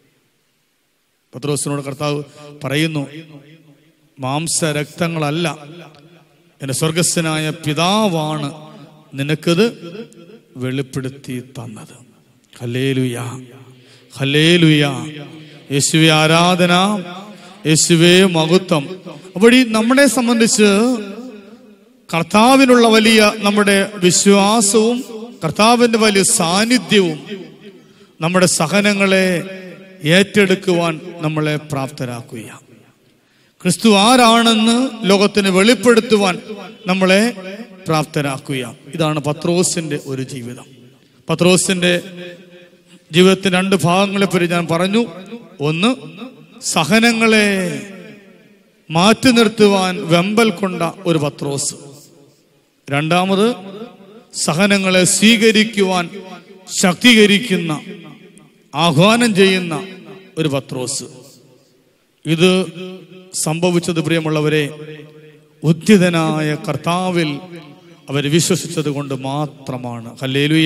പത്രോസിനോട് കർത്താവ് പറയുന്നു മാംസരക്തങ്ങളല്ല എന്റെ സ്വർഗസ്ഥനായ പിതാവാണ് നിനക്കത് വെളിപ്പെടുത്തി തന്നത് ഹലേലുയ ഹലേലുയ യേശുവെ ആരാധന യേശുവേ മഹത്വം അപ്പോൾ ഈ നമ്മളെ സംബന്ധിച്ച് കർത്താവിനുള്ള വലിയ നമ്മുടെ വിശ്വാസവും കർത്താവിന്റെ വലിയ സാന്നിധ്യവും നമ്മുടെ സഹനങ്ങളെ ഏറ്റെടുക്കുവാൻ നമ്മളെ പ്രാപ്തരാക്കുകയാണ് ക്രിസ്തു ആരാണെന്ന് ലോകത്തിന് വെളിപ്പെടുത്തുവാൻ നമ്മളെ പ്രാപ്തരാക്കുക ഇതാണ് പത്രോസിന്റെ ഒരു ജീവിതം പത്രോസിന്റെ ജീവിതത്തിന് രണ്ട് ഭാഗങ്ങളെ പറ്റി ഞാൻ പറഞ്ഞു ഒന്ന് സഹനങ്ങളെ മാറ്റി നിർത്തുവാൻ വെമ്പൽ കൊണ്ട ഒരു പത്രോസ് രണ്ടാമത് സഹനങ്ങളെ സ്വീകരിക്കുവാൻ ശക്തീകരിക്കുന്ന ആഹ്വാനം ചെയ്യുന്ന ഒരു പത്രോസ് ഇത് സംഭവിച്ചത് പ്രിയമുള്ളവരെ ഉദ്ധിതനായ കർത്താവിൽ അവർ വിശ്വസിച്ചത് കൊണ്ട് മാത്രമാണ് ഹല്ലേലുയ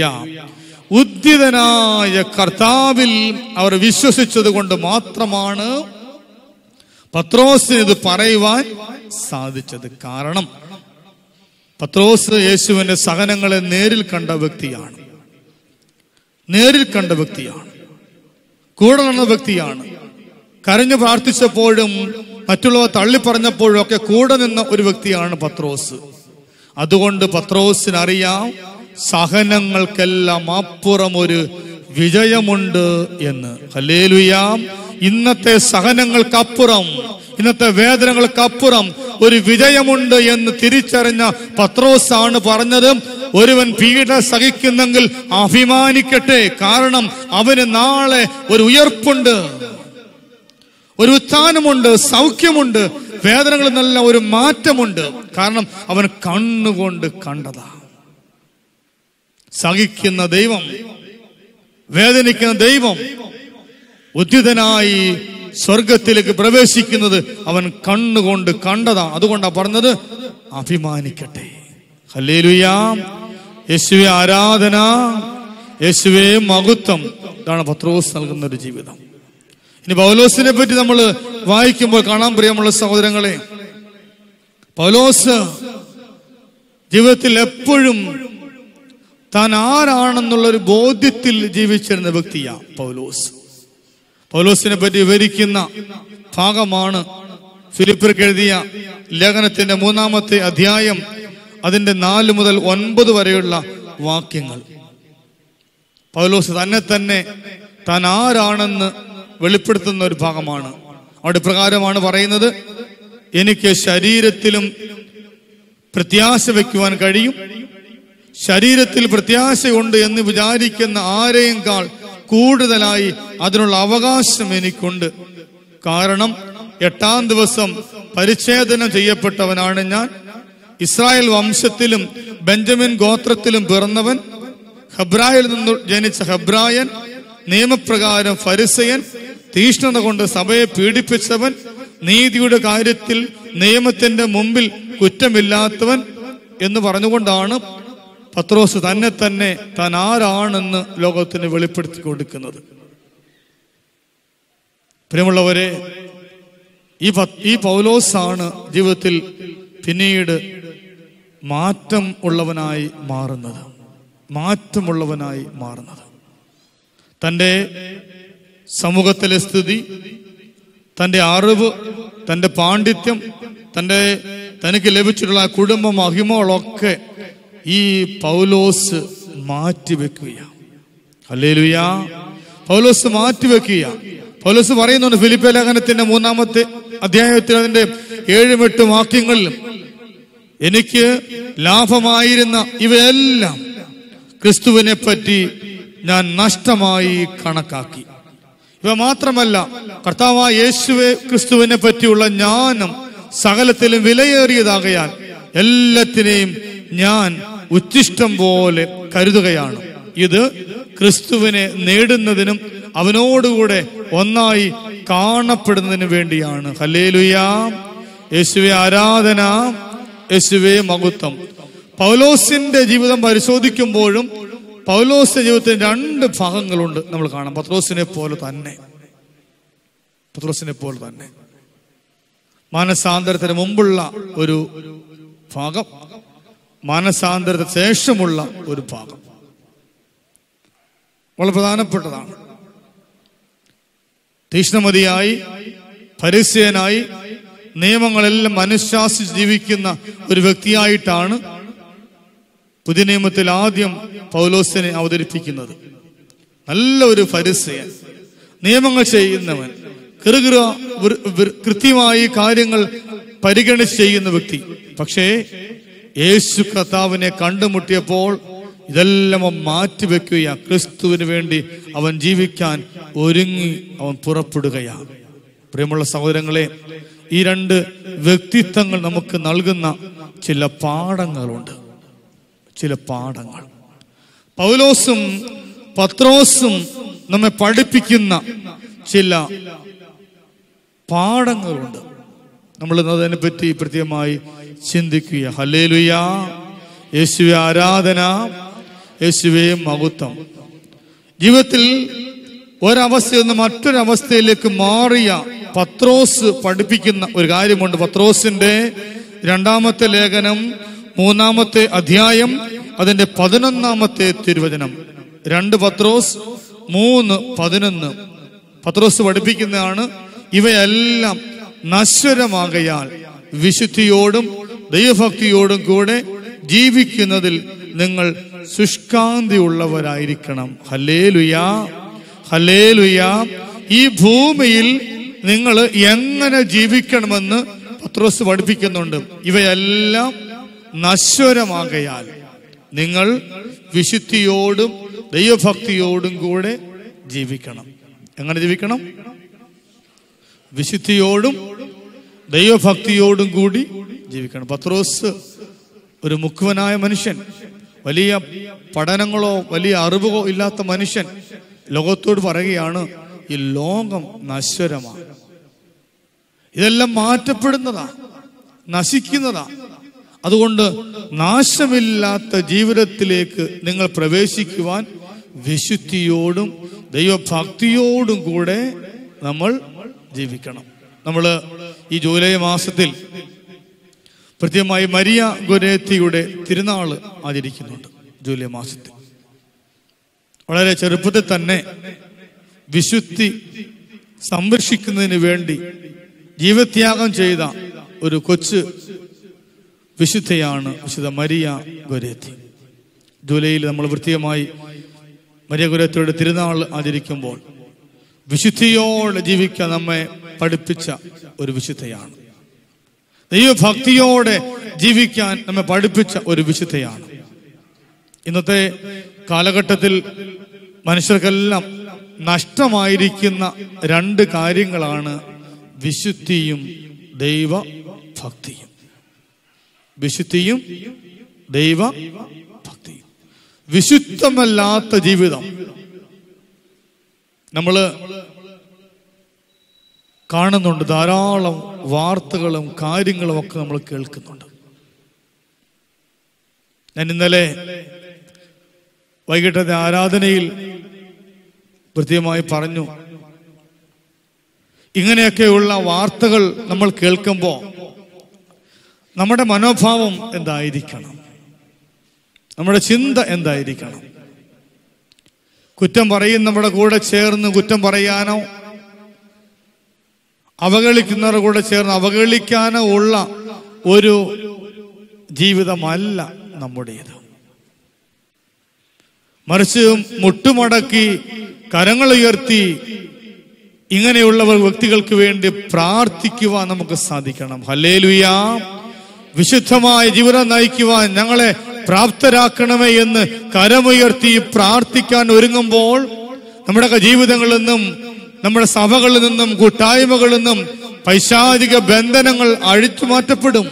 ഉദ്ധിതനായ കർത്താവിൽ അവർ വിശ്വസിച്ചത് കൊണ്ട് മാത്രമാണ് പത്രോസിന് ഇത് പറയുവാൻ സാധിച്ചത് കാരണം പത്രോസ് യേശുവിന്റെ സഹനങ്ങളെ നേരിൽ കണ്ട വ്യക്തിയാണ് നേരിൽ കണ്ട വ്യക്തിയാണ് കൂടെ നടന്ന വ്യക്തിയാണ് കരഞ്ഞു പ്രാർത്ഥിച്ചപ്പോഴും മറ്റുള്ളവർ തള്ളിപ്പറഞ്ഞപ്പോഴും ഒക്കെ കൂടെ നിന്ന ഒരു വ്യക്തിയാണ് പത്രോസ് അതുകൊണ്ട് പത്രോസിനറിയാം സഹനങ്ങൾക്കെല്ലാം അപ്പുറം ഒരു വിജയമുണ്ട് എന്ന് ഹല്ലേലുയാം ഇന്നത്തെ സഹനങ്ങൾക്കപ്പുറം ഇന്നത്തെ വേദനകൾക്കപ്പുറം ഒരു വിജയമുണ്ട് എന്ന് തിരിച്ചറിഞ്ഞ പത്രോസാണ് പറഞ്ഞത് ഒരുവൻ പീഡ സഹിക്കുന്നെങ്കിൽ അഭിമാനിക്കട്ടെ കാരണം അവന് നാളെ ഒരു ഉയർപ്പുണ്ട് ഒരു ഉത്ഥാനമുണ്ട് സൗഖ്യമുണ്ട് വേദനകളിൽ നല്ല ഒരു മാറ്റമുണ്ട് കാരണം അവൻ കണ്ണുകൊണ്ട് കണ്ടതാ സഹിക്കുന്ന ദൈവം വേദനിക്കുന്ന ദൈവം ഉദ്ധിതനായി സ്വർഗത്തിലേക്ക് പ്രവേശിക്കുന്നത് അവൻ കണ്ണുകൊണ്ട് കണ്ടതാ അതുകൊണ്ടാ പറഞ്ഞത് അഭിമാനിക്കട്ടെ ഹല്ലേലുയാം യേശുവെ ആരാധന യേശുവെ മഹത്വം ഇതാണ് പത്രോസ് നൽകുന്ന ഒരു ജീവിതം ഇനി പൗലോസിനെ പറ്റി നമ്മൾ വായിക്കുമ്പോൾ കാണാൻ പ്രിയമുള്ള സഹോദരങ്ങളെ പൗലോസ് ജീവിതത്തിൽ എപ്പോഴും താൻ ആരാണെന്നുള്ള ഒരു ബോധ്യത്തിൽ ജീവിച്ചിരുന്ന വ്യക്തിയാ പൗലോസ് പൗലോസിനെ പറ്റി വിവരിക്കുന്ന ഭാഗമാണ് ഫിലിപ്പിർക്ക് എഴുതിയ ലേഖനത്തിന്റെ മൂന്നാമത്തെ അധ്യായം അതിന്റെ നാല് മുതൽ ഒൻപത് വരെയുള്ള വാക്യങ്ങൾ പൗലോസ് തന്നെ തന്നെ താൻ ആരാണെന്ന് വെളിപ്പെടുത്തുന്ന ഒരു ഭാഗമാണ് അവിടെ പ്രകാരമാണ് പറയുന്നത് എനിക്ക് ശരീരത്തിലും പ്രത്യാശ വയ്ക്കുവാൻ കഴിയും ശരീരത്തിൽ പ്രത്യാശയുണ്ട് എന്ന് വിചാരിക്കുന്ന ആരെയും കാൾ കൂടുതലായി അതിനുള്ള അവകാശം എനിക്കുണ്ട് കാരണം എട്ടാം ദിവസം പരിച്ഛേദനം ചെയ്യപ്പെട്ടവനാണ് ഞാൻ ഇസ്രായേൽ വംശത്തിലും ബെഞ്ചമിൻ ഗോത്രത്തിലും പിറന്നവൻ ഹബ്രായിൽ നിന്ന് ജനിച്ച ഹബ്രായൻ നിയമപ്രകാരം ഫരിസയൻ തീഷ്ണത കൊണ്ട് സഭയെ പീഡിപ്പിച്ചവൻ നീതിയുടെ കാര്യത്തിൽ നിയമത്തിന്റെ മുമ്പിൽ കുറ്റമില്ലാത്തവൻ എന്ന് പറഞ്ഞുകൊണ്ടാണ് പത്രോസ് തന്നെ തന്നെ താൻ ആരാണെന്ന് ലോകത്തിന് വെളിപ്പെടുത്തി കൊടുക്കുന്നത് പ്രിയമുള്ളവരെ ഈ പ- ഈ പൗലോസാണ് ജീവിതത്തിൽ പിന്നീട് മാറ്റം ഉള്ളവനായി മാറുന്നത് മാറ്റമുള്ളവനായി മാറുന്നത് തൻ്റെ സമൂഹത്തിലെ സ്ഥിതി തൻ്റെ അറിവ് തൻ്റെ പാണ്ഡിത്യം തൻ്റെ തനിക്ക് ലഭിച്ചിട്ടുള്ള ആ കുടുംബ മഹിമകളൊക്കെ ഈ പൗലോസ് മാറ്റിവെക്കുകയാണ് അല്ലേലുയാ പൗലോസ് മാറ്റിവെക്കുക പൗലോസ് പറയുന്നുണ്ട് ഫിലിപ്പ ലേഖനത്തിന്റെ മൂന്നാമത്തെ അധ്യായത്തിൽ അതിന്റെ ഏഴും എട്ടും വാക്യങ്ങളിലും എനിക്ക് ലാഭമായിരുന്ന ഇവയെല്ലാം ക്രിസ്തുവിനെ പറ്റി ഞാൻ നഷ്ടമായി കണക്കാക്കി ഇവ മാത്രമല്ല കർത്താവായ യേശുവെ ക്രിസ്തുവിനെ പറ്റിയുള്ള ജ്ഞാനം സകലത്തിലും വിലയേറിയതാകയാൽ എല്ലാത്തിനെയും ഞാൻ ഉച്ചിഷ്ടം പോലെ കരുതുകയാണ് ഇത് ക്രിസ്തുവിനെ നേടുന്നതിനും അവനോടുകൂടെ ഒന്നായി കാണപ്പെടുന്നതിന് വേണ്ടിയാണ് ഹല്ലേലുയാം യേശുവെ ആരാധന യേശുവെ മഹത്വം പൗലോസിന്റെ ജീവിതം പരിശോധിക്കുമ്പോഴും പൗലോസിന്റെ ജീവിതത്തിന് രണ്ട് ഭാഗങ്ങളുണ്ട് നമ്മൾ കാണാം പത്രോസിനെ പോലെ തന്നെ പത്രോസിനെ പോലെ തന്നെ മാനസാന്തരത്തിന് മുമ്പുള്ള ഒരു ഭാഗം മാനസാന്തരത്തിന് ശേഷമുള്ള ഒരു ഭാഗം വളരെ പ്രധാനപ്പെട്ടതാണ് തീഷ്ണമതിയായി പരിസയനായി നിയമങ്ങളെല്ലാം അനുശാസിച്ച് ജീവിക്കുന്ന ഒരു വ്യക്തിയായിട്ടാണ് പുതിയ നിയമത്തിൽ ആദ്യം പൗലോസിനെ അവതരിപ്പിക്കുന്നത് നല്ല ഒരു ഫരിസയൻ നിയമങ്ങൾ ചെയ്യുന്നവൻ കൃകൃ കൃത്യമായി കാര്യങ്ങൾ പരിഗണിച്ച് ചെയ്യുന്ന വ്യക്തി പക്ഷേ യേശു കർത്താവിനെ കണ്ടുമുട്ടിയപ്പോൾ ഇതെല്ലാം അവൻ മാറ്റിവെക്കുക ക്രിസ്തുവിന് വേണ്ടി അവൻ ജീവിക്കാൻ ഒരുങ്ങി അവൻ പുറപ്പെടുകയാണ് പ്രിയമുള്ള സഹോദരങ്ങളെ ഈ രണ്ട് വ്യക്തിത്വങ്ങൾ നമുക്ക് നൽകുന്ന ചില പാഠങ്ങളുണ്ട് ചില പാഠങ്ങൾ പൗലോസും പത്രോസും നമ്മെ പഠിപ്പിക്കുന്ന ചില പാഠങ്ങളുണ്ട് നമ്മൾ ഇന്ന് അതിനെപ്പറ്റി പ്രത്യേകമായി ചിന്തിക്കുക ഹലേലുയ യേശുവെ ആരാധന യേശുവെ മഹത്വം ജീവിതത്തിൽ ഒരവസ്ഥയിൽ നിന്ന് മറ്റൊരവസ്ഥയിലേക്ക് മാറിയ പത്രോസ് പഠിപ്പിക്കുന്ന ഒരു കാര്യമുണ്ട് പത്രോസിന്റെ രണ്ടാമത്തെ ലേഖനം മൂന്നാമത്തെ അധ്യായം അതിന്റെ പതിനൊന്നാമത്തെ തിരുവചനം രണ്ട് പത്രോസ് മൂന്ന് പതിനൊന്ന് പത്രോസ് പഠിപ്പിക്കുന്നതാണ് ഇവയെല്ലാം നശ്വരമാകയാൽ വിശുദ്ധിയോടും ദൈവഭക്തിയോടും കൂടെ ജീവിക്കുന്നതിൽ നിങ്ങൾ ശുഷ്കാന്തിയുള്ളവരായിരിക്കണം ഹല്ലേലുയാ ഹല്ലേലുയാ ഈ ഭൂമിയിൽ നിങ്ങൾ എങ്ങനെ ജീവിക്കണമെന്ന് പത്രോസ് പഠിപ്പിക്കുന്നുണ്ട് ഇവയെല്ലാം നശ്വരമാകയാൽ നിങ്ങൾ വിശുദ്ധിയോടും ദൈവഭക്തിയോടും കൂടെ ജീവിക്കണം എങ്ങനെ ജീവിക്കണം വിശുദ്ധിയോടും ദൈവഭക്തിയോടും കൂടി ജീവിക്കണം പത്രോസ് ഒരു മുഖ്വനായ മനുഷ്യൻ വലിയ പഠനങ്ങളോ വലിയ അറിവുകളോ ഇല്ലാത്ത മനുഷ്യൻ ലോകത്തോട് പറയുകയാണ് ഈ ലോകം നശ്വരമാണ് ഇതെല്ലാം മാറ്റപ്പെടുന്നതാ നശിക്കുന്നതാ അതുകൊണ്ട് നാശമില്ലാത്ത ജീവിതത്തിലേക്ക് നിങ്ങൾ പ്രവേശിക്കുവാൻ വിശുദ്ധിയോടും ദൈവഭക്തിയോടും കൂടെ നമ്മൾ ജീവിക്കണം നമ്മൾ ഈ ജൂലൈ മാസത്തിൽ കൃത്യമായി മരിയ ഗുരേത്തിയുടെ തിരുനാൾ ആചരിക്കുന്നുണ്ട് ജൂലൈ മാസത്തിൽ വളരെ ചെറുപ്പത്തിൽ തന്നെ വിശുദ്ധി സംരക്ഷിക്കുന്നതിന് വേണ്ടി ജീവത്യാഗം ചെയ്ത ഒരു കൊച്ചു വിശുദ്ധയാണ് വിശുദ്ധ മരിയ ഗുരേത്തി ജൂലൈയിൽ നമ്മൾ വൃത്തിയമായി മരിയ ഗുരേത്തിയുടെ തിരുനാൾ ആചരിക്കുമ്പോൾ വിശുദ്ധിയോടെ ജീവിക്കാൻ നമ്മെ പഠിപ്പിച്ച ഒരു വിശുദ്ധയാണ് ദൈവഭക്തിയോടെ ജീവിക്കാൻ നമ്മെ പഠിപ്പിച്ച ഒരു വിശുദ്ധയാണ് ഇന്നത്തെ കാലഘട്ടത്തിൽ മനുഷ്യർക്കെല്ലാം നഷ്ടമായിരിക്കുന്ന രണ്ട് കാര്യങ്ങളാണ് വിശുദ്ധിയും ദൈവഭക്തിയും വിശുദ്ധിയും ദൈവ ഭക്തിയും വിശുദ്ധമല്ലാത്ത ജീവിതം നമ്മള് കാണുന്നുണ്ട് ധാരാളം വാർത്തകളും കാര്യങ്ങളും ഒക്കെ നമ്മൾ കേൾക്കുന്നുണ്ട് ഞാൻ ഇന്നലെ വൈകിട്ടത്തെ ആരാധനയിൽ കൃത്യമായി പറഞ്ഞു ഇങ്ങനെയൊക്കെയുള്ള വാർത്തകൾ നമ്മൾ കേൾക്കുമ്പോൾ നമ്മുടെ മനോഭാവം എന്തായിരിക്കണം നമ്മുടെ ചിന്ത എന്തായിരിക്കണം കുറ്റം പറയുന്നവരുടെ കൂടെ ചേർന്ന് കുറ്റം പറയാനോ അവഗണിക്കുന്നവരുടെ കൂടെ ചേർന്ന് അവഗണിക്കാനോ ഉള്ള ഒരു ജീവിതമല്ല നമ്മുടേത് മറിച്ച് മുട്ടുമടക്കി കരങ്ങൾ ഉയർത്തി ഇങ്ങനെയുള്ളവർ വ്യക്തികൾക്ക് വേണ്ടി പ്രാർത്ഥിക്കുവാൻ നമുക്ക് സാധിക്കണം ഹല്ലേലുയാ വിശുദ്ധമായ ജീവിതം നയിക്കുവാൻ ഞങ്ങളെ പ്രാപ്തരാക്കണമേ എന്ന് കരമുയർത്തി പ്രാർത്ഥിക്കാൻ ഒരുങ്ങുമ്പോൾ നമ്മുടെ ജീവിതങ്ങളിൽ നിന്നും നമ്മുടെ സഭകളിൽ നിന്നും കൂട്ടായ്മകളിൽ നിന്നും പൈശാചിക ബന്ധനങ്ങൾ അഴിച്ചു മാറ്റപ്പെടും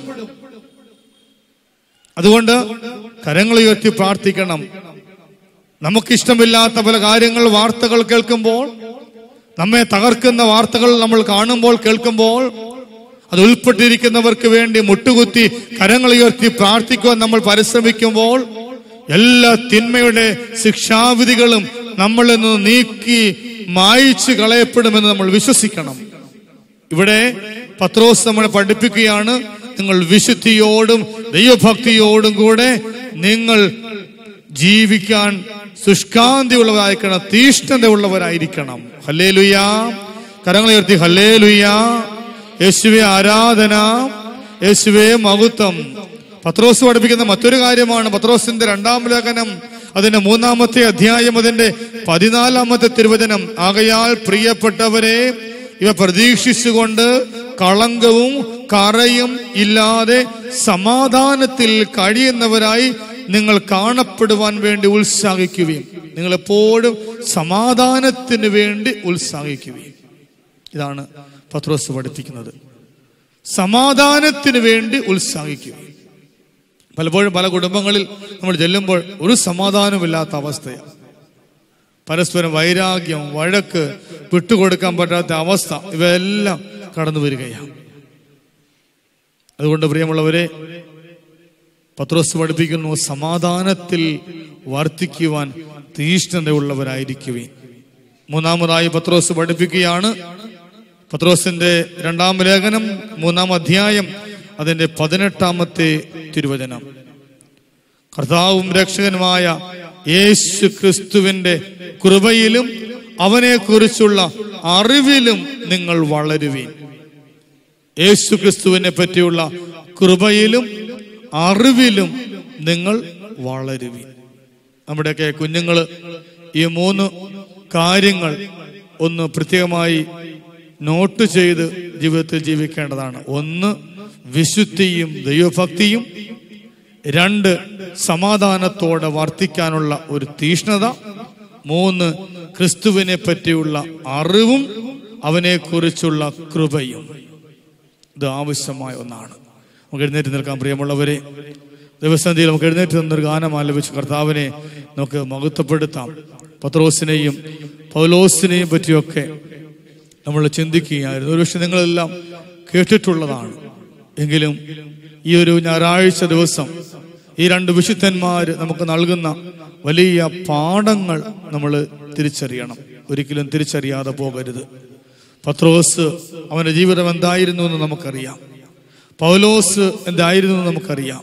അതുകൊണ്ട് കരങ്ങൾ ഉയർത്തി പ്രാർത്ഥിക്കണം നമുക്കിഷ്ടമില്ലാത്ത പല കാര്യങ്ങൾ വാർത്തകൾ കേൾക്കുമ്പോൾ നമ്മെ തകർക്കുന്ന വാർത്തകൾ നമ്മൾ കാണുമ്പോൾ കേൾക്കുമ്പോൾ അത് ഉൾപ്പെട്ടിരിക്കുന്നവർക്ക് വേണ്ടി മുട്ടുകുത്തി കരങ്ങൾ ഉയർത്തി പ്രാർത്ഥിക്കുവാൻ നമ്മൾ പരിശ്രമിക്കുമ്പോൾ എല്ലാ തിന്മയുടെ ശിക്ഷാവിധികളും നമ്മളിൽ നിന്ന് നീക്കി മായിച്ചു കളയപ്പെടുമെന്ന് നമ്മൾ വിശ്വസിക്കണം ഇവിടെ പത്രോസ് നമ്മളെ പഠിപ്പിക്കുകയാണ് നിങ്ങൾ വിശുദ്ധിയോടും ദൈവഭക്തിയോടും കൂടെ നിങ്ങൾ ജീവിക്കാൻ ശുഷ്കാന്തിയുള്ളവരായിരിക്കണം തീഷ്ണതയുള്ളവരായിരിക്കണം ഹല്ലേ ലുയാ കരങ്ങൾ ഉയർത്തി ഹല്ലേ ലുയാ യേശുവെ ആരാധന യേശുവെ മഹത്വം പത്രോസ് പഠിപ്പിക്കുന്ന മറ്റൊരു കാര്യമാണ് പത്രോസിന്റെ രണ്ടാം ലേഖനം അതിന്റെ മൂന്നാമത്തെ അധ്യായം അതിന്റെ പതിനാലാമത്തെ തിരുവചനം ആകയാൽ പ്രിയപ്പെട്ടവരെ ഇവ പ്രതീക്ഷിച്ചുകൊണ്ട് കളങ്കവും കറയും ഇല്ലാതെ സമാധാനത്തിൽ കഴിയുന്നവരായി നിങ്ങൾ കാണപ്പെടുവാൻ വേണ്ടി ഉത്സാഹിക്കുകയും നിങ്ങൾ എപ്പോഴും സമാധാനത്തിന് വേണ്ടി ഉത്സാഹിക്കുകയും ഇതാണ് പത്രോസ് പഠിപ്പിക്കുന്നത് സമാധാനത്തിന് വേണ്ടി ഉത്സാഹിക്കുകയും പലപ്പോഴും പല കുടുംബങ്ങളിൽ നമ്മൾ ചെല്ലുമ്പോൾ ഒരു സമാധാനമില്ലാത്ത അവസ്ഥയാണ് പരസ്പരം വൈരാഗ്യം വഴക്ക് വിട്ടുകൊടുക്കാൻ പറ്റാത്ത അവസ്ഥ ഇവയെല്ലാം കടന്നു വരികയാണ് അതുകൊണ്ട് പ്രിയമുള്ളവരെ പത്രോസ് പഠിപ്പിക്കുന്നു സമാധാനത്തിൽ വർദ്ധിക്കുവാൻ തീഷ്ണതയുള്ളവരായിരിക്കുവേൻ മൂന്നാമതായി പത്രോസ് പഠിപ്പിക്കുകയാണ് പത്രോസിന്റെ രണ്ടാം ലേഖനം മൂന്നാം അധ്യായം അതിന്റെ പതിനെട്ടാമത്തെ തിരുവചനം കർത്താവും രക്ഷകനുമായ യേശു ക്രിസ്തുവിന്റെ കൃപയിലും അവനെക്കുറിച്ചുള്ള അറിവിലും നിങ്ങൾ വളരുവീൻ യേശു ക്രിസ്തുവിനെ പറ്റിയുള്ള കൃപയിലും അറിവിലും നിങ്ങൾ വളരുവീൻ നമ്മുടെയൊക്കെ കുഞ്ഞുങ്ങൾ ഈ മൂന്ന് കാര്യങ്ങൾ ഒന്ന് പ്രത്യേകമായി നോട്ട് ചെയ്ത് ജീവിതത്തിൽ ജീവിക്കേണ്ടതാണ് ഒന്ന് വിശുദ്ധിയും ദൈവഭക്തിയും രണ്ട് സമാധാനത്തോടെ വർത്തിക്കാനുള്ള ഒരു തീഷ്ണത മൂന്ന് ക്രിസ്തുവിനെ പറ്റിയുള്ള അറിവും അവനെക്കുറിച്ചുള്ള കൃപയും ഇത് ആവശ്യമായ ഒന്നാണ് നമുക്ക് എഴുന്നേറ്റ് നിൽക്കാൻ പ്രിയമുള്ളവരെ ദിവസന്ധിയിൽ നമുക്ക് എഴുന്നേറ്റ് നിന്നൊരു ഗാനം ആലപിച്ച് കർത്താവിനെ നമുക്ക് മഹത്വപ്പെടുത്താം പത്രോസിനെയും പൗലോസിനെയും പറ്റിയൊക്കെ നമ്മൾ ചിന്തിക്കുകയായിരുന്നു ഒരുപക്ഷെ നിങ്ങളെല്ലാം കേട്ടിട്ടുള്ളതാണ് എങ്കിലും ഈ ഒരു ഞായറാഴ്ച ദിവസം ഈ രണ്ട് വിശുദ്ധന്മാർ നമുക്ക് നൽകുന്ന വലിയ പാഠങ്ങൾ നമ്മൾ തിരിച്ചറിയണം ഒരിക്കലും തിരിച്ചറിയാതെ പോകരുത് പത്രോസ് അവന്റെ ജീവിതം എന്തായിരുന്നു എന്ന് നമുക്കറിയാം പൗലോസ് എന്തായിരുന്നു എന്ന് നമുക്കറിയാം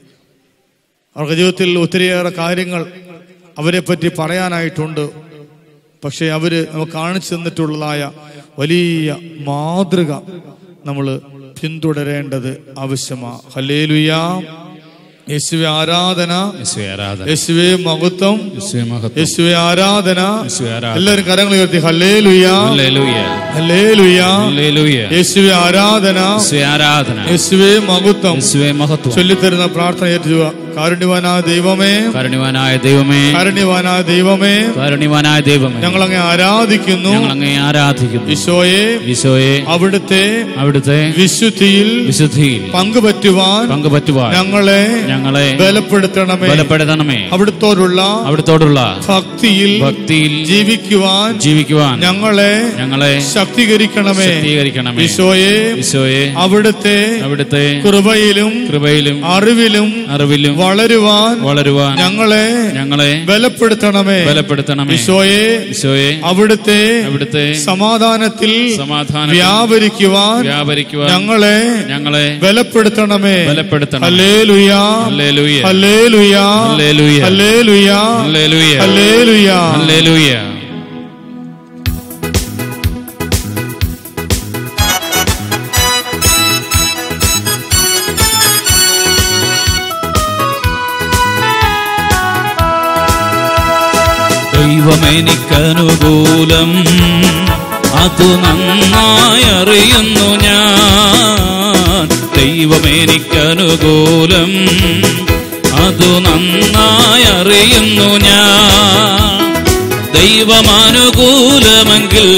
അവരുടെ ജീവിതത്തിൽ ഒത്തിരിയേറെ കാര്യങ്ങൾ അവരെ പറ്റി പറയാനായിട്ടുണ്ട് പക്ഷെ അവര് നമുക്ക് കാണിച്ചു തന്നിട്ടുള്ളതായ വലിയ മാതൃക നമ്മൾ പിന്തുടരേണ്ടത് ആവശ്യമാ ഹല്ലേലുയാ യേശുവെ ആരാധന യേശുവേ ആരാധന യേശുവെ മഹത്വം യേശുവേ മഹത്വം യേശുവെ ആരാധന യേശുവേ ആരാധന എല്ലാവരും കരങ്ങൾ ഉയർത്തി ഹല്ലേലുയാ ഹല്ലേലൂയ ഹല്ലേലുയാ ഹല്ലേലൂയ യേശുവെ ആരാധന യേശുവേ ആരാധന യേശുവെ മഹത്വം യേശുവേ മഹത്വം ചൊല്ലിത്തരുന്ന പ്രാർത്ഥന ഏറ്റുക കാരുണ്യവാനായ ദൈവമേ കാരുണ്യവാനായ ദൈവമേ കാരുണ്യവാനായ ദൈവമേ കാരുണ്യവാനായ ദൈവമേ ഞങ്ങൾ അങ്ങ് ആരാധിക്കുന്നു ഞങ്ങൾ അങ്ങേ ആരാധിക്കുന്നു ഈശോയെ ഈശോയെ അവിടുത്തെ അവിടുത്തെ വിശുദ്ധിയിൽ വിശുദ്ധിയിൽ പങ്കുപറ്റുവാൻ പങ്കുപറ്റുവാൻ ഞങ്ങളെ ഞങ്ങളെ ബലപ്പെടുത്തണമേ ബലപ്പെടുത്തണമേ അവിടുത്തോടുള്ള അവിടുത്തോടുള്ള ഭക്തിയിൽ ഭക്തിയിൽ ജീവിക്കുവാൻ ജീവിക്കുവാൻ ഞങ്ങളെ ഞങ്ങളെ ശക്തീകരിക്കണമേ ശക്തീകരിക്കണമേ ഈശോയെ ഈശോയെ അവിടുത്തെ അവിടുത്തെ കൃപയിലും കൃപയിലും അറിവിലും അറിവിലും വളരുവാൻ വളരുവാൻ ഞങ്ങളെ ഞങ്ങളെ ബലപ്പെടുത്തണമേ ബലപ്പെടുത്തണമേ ഈശോയെ ഈശോയെ അവിടുത്തെ അവിടുത്തെ സമാധാനത്തിൽ സമാധാനം വ്യാപരിക്കുവാൻ വ്യാപരിക്കുവാൻ ഞങ്ങളെ ഞങ്ങളെ ബലപ്പെടുത്തണമേ ബലപ്പെടുത്തണം ഹല്ലേലൂയാ ഹല്ലേലൂയ ഹല്ലേലൂയാ ഹല്ലേലൂയ ഹല്ലേലൂയാ ഹല്ലേലൂയ ഹല്ലേലൂയാ ഹല്ലേലൂയ ദൈവമെനിക്കനുകൂലം അതു നന്നായി അറിയുന്നു ഞാൻ ദൈവമെനിക്കനുകൂലം അതു നന്നായി അറിയുന്നു ഞാൻ ദൈവമാനുകൂലമെങ്കിൽ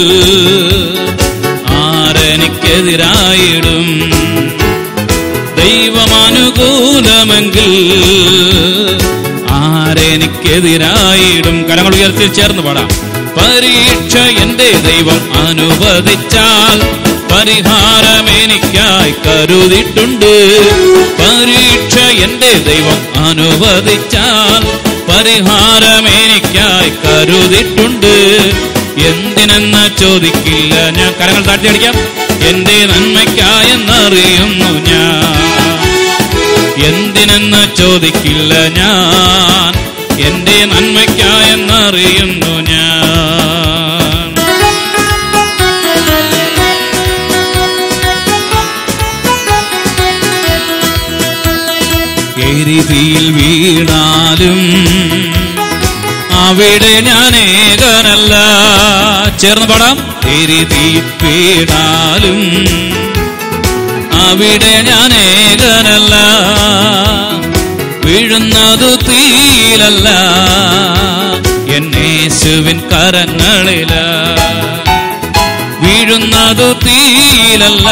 ആരെനിക്കെതിരായിടും ദൈവമാനുകൂലമെങ്കിൽ ആരെനിക്കെതിരായിടും കരങ്ങൾ ഉയർത്തി ചേർന്ന് പാടാം പരീക്ഷ എന്റെ ദൈവം അനുവദിച്ചാൽ പരിഹാരം എനിക്കായി കരുതിയിട്ടുണ്ട് പരീക്ഷ എന്റെ ദൈവം അനുവദിച്ചാൽ പരിഹാരം എനിക്കായി കരുതിയിട്ടുണ്ട് എന്തിനെന്ന് ചോദിക്കില്ല ഞാൻ കരങ്ങൾ താഴ്ത്തി അടിക്കാം എന്റെ നന്മയ്ക്കായെന്നറിയുന്നു ഞാൻ എന്തിനെന്ന് ചോദിക്കില്ല ഞാൻ എന്റെ നന്മയ്ക്കായെന്നറിയുന്നു ഞാൻ എരിതിയിൽ വീണാലും അവിടെ ഞാൻ ഏകനല്ല ചേർന്ന് പാടാം എരിതിയിൽ വീണാലും അവിടെ ഞാൻ ഏകനല്ല വീഴുന്നതു തീയിലല്ല എന്നേശുവിൻ കരങ്ങളില വീഴുന്നതു തീയിലല്ല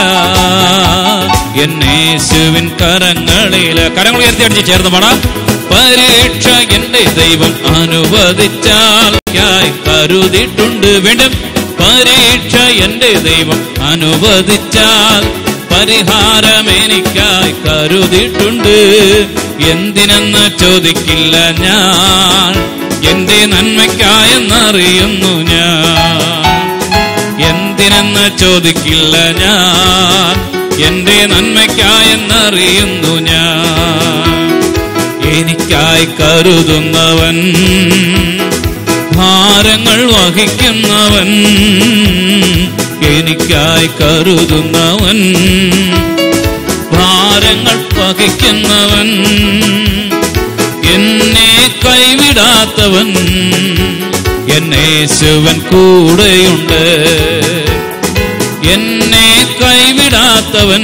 എന്നേശുവിൻ കരങ്ങളില കരങ്ങൾ ഉയർത്തി അടിച്ച് ചേർന്ന് പാടാം പരീക്ഷ എന്റെ ദൈവം അനുവദിച്ചാൽ ായി കരുതിയിട്ടുണ്ട് വീണ്ടും പരീക്ഷ എന്റെ ദൈവം അനുവദിച്ചാൽ പരിഹാരം എനിക്കായി കരുതിയിട്ടുണ്ട് എന്തിനെന്ന് ചോദിക്കില്ല ഞാൻ എന്റെ നന്മയ്ക്കായെന്നറിയുന്നു ഞാൻ എന്ത് എന്തിനെന്ന് ചോദിക്കില്ല ഞാൻ എന്റെ നന്മയ്ക്കായെന്നറിയുന്നു ഞാൻ എനിക്കായി കരുതുന്നവൻ ഭാരങ്ങൾ വഹിക്കുന്നവൻ എനിക്കായി കരുതുന്നവൻ ഭാരങ്ങൾ വഹിക്കുന്നവൻ എന്നെ കൈവിടാത്തവൻ എന്നേശുവൻ കൂടെയുണ്ട് എന്നെ കൈവിടാത്തവൻ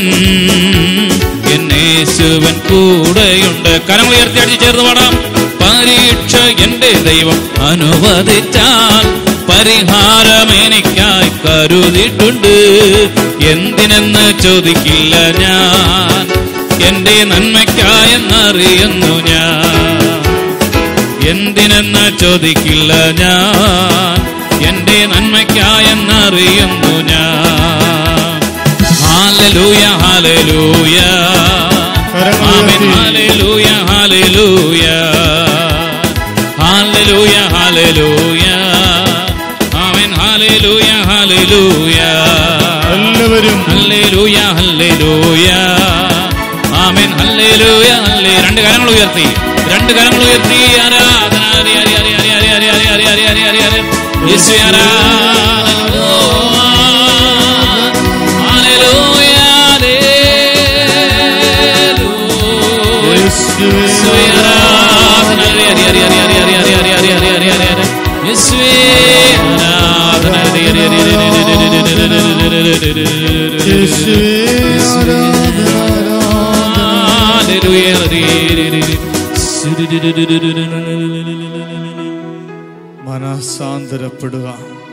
എന്നേശുവൻ കൂടെയുണ്ട് കരം ഉയർത്തി അടിച്ച് ചേർന്ന് പാടാം പരീക്ഷ എന്റെ ദൈവം അനുവദിച്ചാൽ പരിഹാരം എനിക്കായി കരുതിയിട്ടുണ്ട് എന്തിനെന്ന് ചോദിക്കില്ല ഞാൻ എന്റെ നന്മയ്ക്കായെന്നറിയുന്നു ഞാൻ എന്തിനെന്ന് ചോദിക്കില്ല ഞാൻ എന്റെ നന്മയ്ക്കായെന്നറിയുന്നു ഞാൻ ഹാലലൂയ ഹാലലൂയ ആമേൻ ഹാലലൂയ ഹാലലൂയ ഹാലലൂയ ഹാലലൂയ ആമേൻ ഹാലലൂയ ഹാലലൂയ എല്ലാവരും ഹല്ലേലൂയ ഹല്ലേലൂയ ആമേൻ ഹല്ലേലൂയ ഹല്ലേ രണ്ട് കരങ്ങൾ ഉയർത്തി രണ്ട് കരങ്ങൾ ഉയർത്തി ആരാധന ഹരി ഹരി ഹരി ഹരി ഹരി ഹരി ഹരി ഹരി ഹരി ഹരി ഹരി യേശുവേ ആരാധന ഹല്ലേലൂയ ഹല്ലേലൂയ യേശുവേ ആരാധന ഹരി ഹരി ഹരി ഹരി ഹരി ഹരി ഹരി ഹരി ഹരി ഹരി ഹരി ഹരി യേശുവേ ആരാധന ഹരി ഹരി ഹരി ഹരി ഹരി ഹരി ഹരി ഹരി ഹരി ഹരി യേശുവേ ആരാധന, ആരാധന. മനസാന്തരപ്പെടുക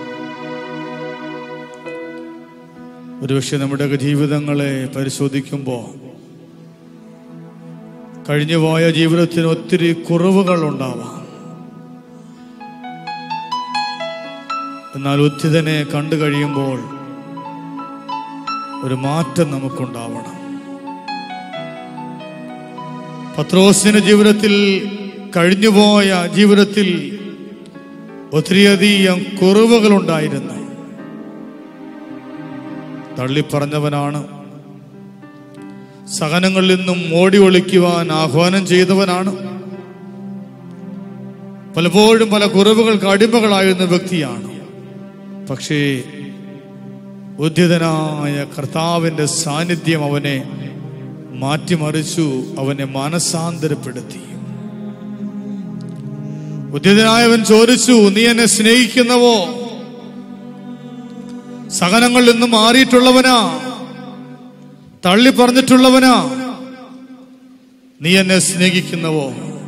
ഒരുപക്ഷെ നമ്മുടെയൊക്കെ ജീവിതങ്ങളെ പരിശോധിക്കുമ്പോൾ കഴിഞ്ഞുപോയ ജീവിതത്തിന് ഒത്തിരി കുറവുകൾ ഉണ്ടാവാം എന്നാൽ ഉദ്ധിതനെ കണ്ടു കഴിയുമ്പോൾ ഒരു മാറ്റം നമുക്കുണ്ടാവണം പത്രോസിന്റെ ജീവിതത്തിൽ കഴിഞ്ഞുപോയ ജീവിതത്തിൽ ഒത്തിരിയധികം കുറവുകളുണ്ടായിരുന്നു തള്ളിപ്പറഞ്ഞവനാണ് സഹനങ്ങളിൽ നിന്നും ഓടി ഒളിക്കുവാൻ ആഹ്വാനം ചെയ്തവനാണ് പലപ്പോഴും പല കുറവുകൾക്ക് അടിമകളായിരുന്ന വ്യക്തിയാണ് പക്ഷേ ഉദ്യതനായ കർത്താവിന്റെ സാന്നിധ്യം അവനെ മാറ്റിമറിച്ചു അവനെ മാനസാന്തരപ്പെടുത്തി ഉദ്യതനായവൻ ചോദിച്ചു നീ എന്നെ സ്നേഹിക്കുന്നവോ സഹനങ്ങളിൽ നിന്ന് മാറിയിട്ടുള്ളവനാ തള്ളി പറഞ്ഞിട്ടുള്ളവനാ നീ എന്നെ സ്നേഹിക്കുന്നവോ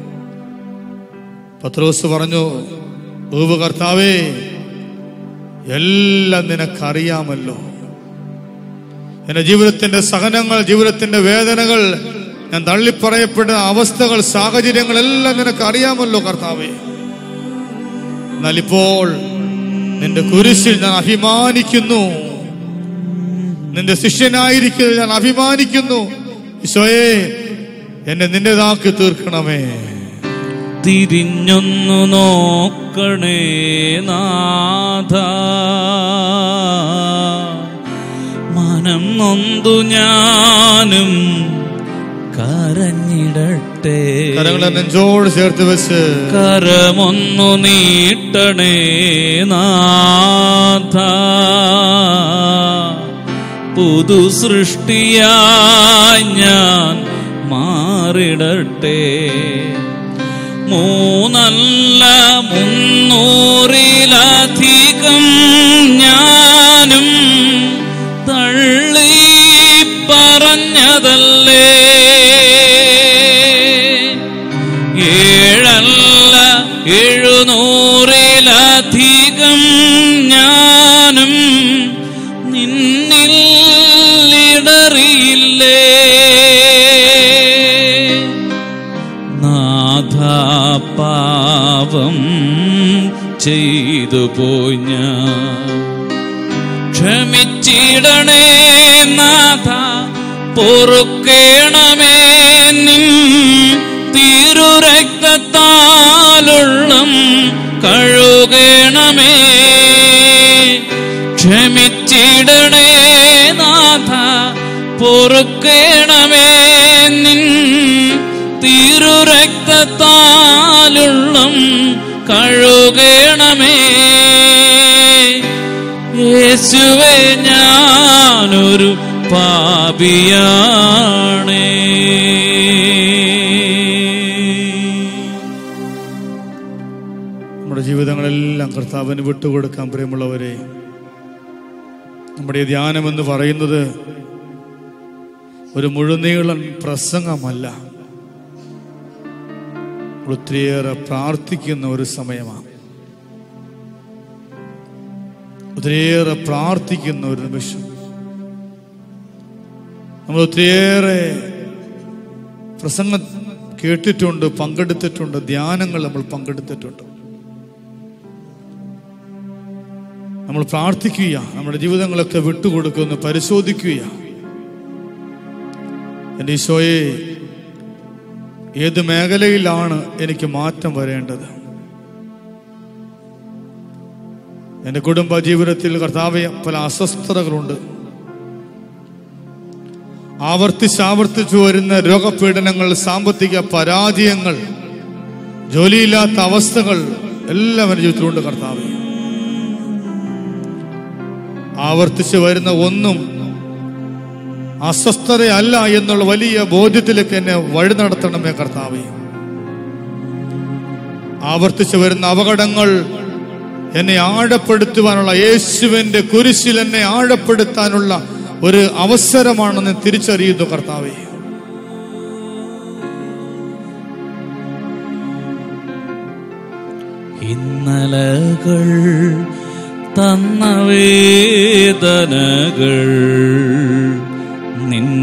പത്രോസ് പറഞ്ഞു "ഉവ്വ് കർത്താവേ എല്ലാം നിനക്കറിയാമല്ലോ എന്റെ ജീവിതത്തിന്റെ സഹനങ്ങൾ ജീവിതത്തിന്റെ വേദനകൾ ഞാൻ തള്ളിപ്പറയപ്പെടുന്ന അവസ്ഥകൾ സാഹചര്യങ്ങൾ എല്ലാം നിനക്ക് അറിയാമല്ലോ കർത്താവേ എന്നാൽ ഇപ്പോൾ നിന്റെ കുരിശിൽ ഞാൻ അഭിമാനിക്കുന്നു നിന്റെ ശിഷ്യനായിരിക്കുന്നത് ഞാൻ അഭിമാനിക്കുന്നു ഈശോയെ എന്നെ നിന്റേതാക്കി തീർക്കണമേ തിരിഞ്ഞൊന്നു നോക്കണേ നാഥ മനം നൊന്തു ഞാനും കരഞ്ഞിടട്ടെ കരങ്ങളെ നെഞ്ചോട് ചേർത്ത് വെച്ച് കരമൊന്നു നീട്ടണേ നാഥ പുതു സൃഷ്ടിയായി ഞാൻ മാറിടട്ടെ മൂന്നല്ല മുന്നൂറിലധികം ഞാനും തള്ളി പറഞ്ഞതല്ലേ ഏഴല്ല എഴുന്നൂറിലധികം ഞാനും നിന്നിൽ ഇടറിയില്ലേ നാഥാപാപം ചെയ്തു പോയി ഞാൻ ക്ഷമിച്ചിടണേ നാഥ പൊറുക്കേണമേ നിൻ തിരുരക്തത്താലുള്ളം കഴുകണമേ ക്ഷമിച്ചിടണേ പൊറുക്കേണമേ നിൻ തിരുരക്തത്താലുള്ളം കഴുകണമേ യേശുവേ ഞാനൊരു പാപിയാണേ നമ്മുടെ ജീവിതങ്ങളെല്ലാം കർത്താവിന് വിട്ടുകൊടുക്കാൻ പ്രിയമുള്ളവരെ നമ്മുടെ ഈ ധ്യാനം എന്ന് പറയുന്നത് ഒരു മുഴുനീളൻ പ്രസംഗമല്ല ഒത്തിരിയേറെ പ്രാർത്ഥിക്കുന്ന ഒരു സമയമാണ് ഒത്തിരിയേറെ പ്രാർത്ഥിക്കുന്ന ഒരു നിമിഷം നമ്മൾ ഒത്തിരിയേറെ പ്രസംഗം കേട്ടിട്ടുണ്ട് പങ്കെടുത്തിട്ടുണ്ട് ധ്യാനങ്ങൾ നമ്മൾ പങ്കെടുത്തിട്ടുണ്ട് നമ്മൾ പ്രാർത്ഥിക്കുക നമ്മുടെ ജീവിതങ്ങളൊക്കെ വിട്ടുകൊടുക്കുന്നു പരിശോധിക്കുക എൻ്റെ ഈശോയെ ഏത് മേഖലയിലാണ് എനിക്ക് മാറ്റം വരേണ്ടത് എൻ്റെ കുടുംബ ജീവിതത്തിൽ കർത്താവെ പല അസ്വസ്ഥതകളുണ്ട് ആവർത്തിച്ചാവർത്തിച്ചു വരുന്ന രോഗപീഡനങ്ങൾ സാമ്പത്തിക പരാജയങ്ങൾ ജോലിയില്ലാത്ത അവസ്ഥകൾ എല്ലാം എൻ്റെ ജീവിതത്തിലുണ്ട് കർത്താവെ ആവർത്തിച്ചു വരുന്ന ഒന്നും അസ്വസ്ഥതയല്ല എന്നുള്ള വലിയ ബോധ്യത്തിലേക്ക് എന്നെ വഴി നടത്തണമേ കർത്താവെ ആവർത്തിച്ചു വരുന്ന അപകടങ്ങൾ എന്നെ ആഴപ്പെടുത്തുവാനുള്ള യേശുവിന്റെ കുരിശിൽ എന്നെ ആഴപ്പെടുത്താനുള്ള ഒരു അവസരമാണെന്ന് തിരിച്ചറിയുന്നു കർത്താവെ ഇന്നലകൾ തന്ന വേദനകൾ നിൻ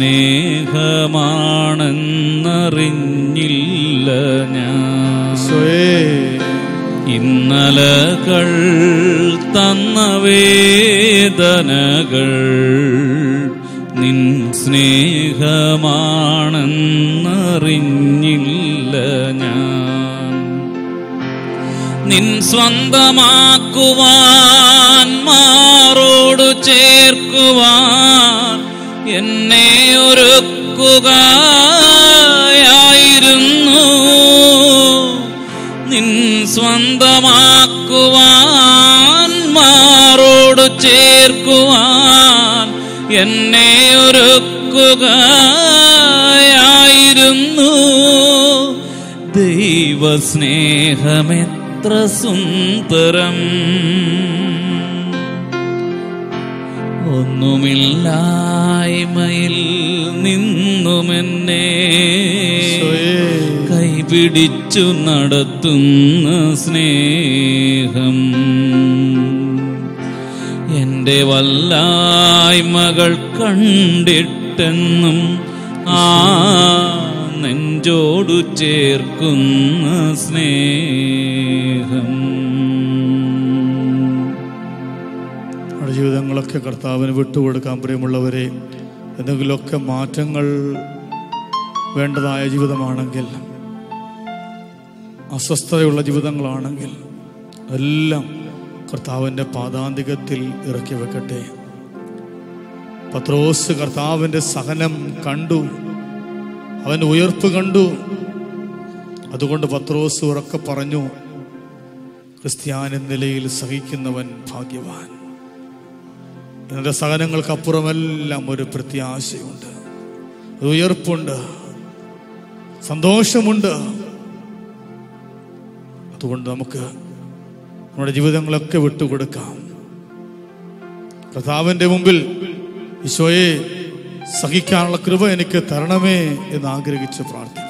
സ്നേഹമാണെന്നറിഞ്ഞില്ല ഞാൻ ഈശോയേ, ഇന്നലകൾ തന്ന വേദനകൾ നിൻ സ്നേഹമാണെന്നറിഞ്ഞില്ല ഞാൻ നിൻ സ്വന്തമാക്കുവാൻ മാറോടു ചേർക്കുവാൻ എന്നെ ഒരുക്കുകയായിരുന്നു നിൻ സ്വന്തമാക്കുവാൻ മാറോടു ചേർക്കുവാൻ എന്നെ ഒരുക്കുകയായിരുന്നു ദൈവസ്നേഹമെത്ര സുന്ദരം ഒന്നുമില്ലായ്മയിൽ നിന്നുമെന്നെ ഈശോയേ, കൈപിടിച്ചു നടത്തുന്ന സ്നേഹം എൻ്റെ വല്ലായ്മകൾ കണ്ടിട്ടെന്നും ആ നെഞ്ചോടു ചേർക്കുന്ന സ്നേഹം നമ്മുടെ ജീവിതങ്ങളൊക്കെ കർത്താവിന് വിട്ടുകൊടുക്കാൻ പ്രിയമുള്ളവരെ എന്തെങ്കിലുമൊക്കെ മാറ്റങ്ങൾ വേണ്ടതായ ജീവിതമാണെങ്കിൽ അസ്വസ്ഥതയുള്ള ജീവിതങ്ങളാണെങ്കിൽ എല്ലാം കർത്താവിൻ്റെ പാദാന്തികത്തിൽ ഇറക്കി വെക്കട്ടെ പത്രോസ് കർത്താവിൻ്റെ സഹനം കണ്ടു അവൻ്റെ ഉയർപ്പ് കണ്ടു അതുകൊണ്ട് പത്രോസ് ഉറക്കെ പറഞ്ഞു ക്രിസ്ത്യാനി നിലയിൽ സഹിക്കുന്നവൻ ഭാഗ്യവാൻ നിന്റെ സഹനങ്ങൾക്കപ്പുറമെല്ലാം ഒരു പ്രത്യാശയുണ്ട് ഒരു ഉയർപ്പുണ്ട് സന്തോഷമുണ്ട് അതുകൊണ്ട് നമുക്ക് നമ്മുടെ ജീവിതങ്ങളൊക്കെ വിട്ടുകൊടുക്കാം കർത്താവിൻ്റെ മുമ്പിൽ ഈശോയെ സഹിക്കാനുള്ള കൃപ എനിക്ക് തരണമേ എന്ന് ആഗ്രഹിച്ച് പ്രാർത്ഥിക്കുക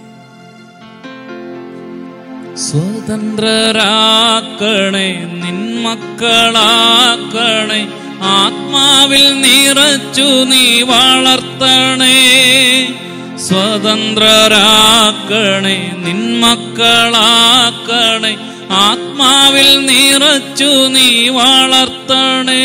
സ്വതന്ത്രരാക്കണേ നിന്മക്കളാക്കണേ ആത്മാവിൽ നിറച്ചു നീ വളർത്തണേ സ്വതന്ത്രരാക്കണേ നിന്മക്കളാക്കണേ ആത്മാവിൽ നിറച്ചു നീ വളർത്തണേ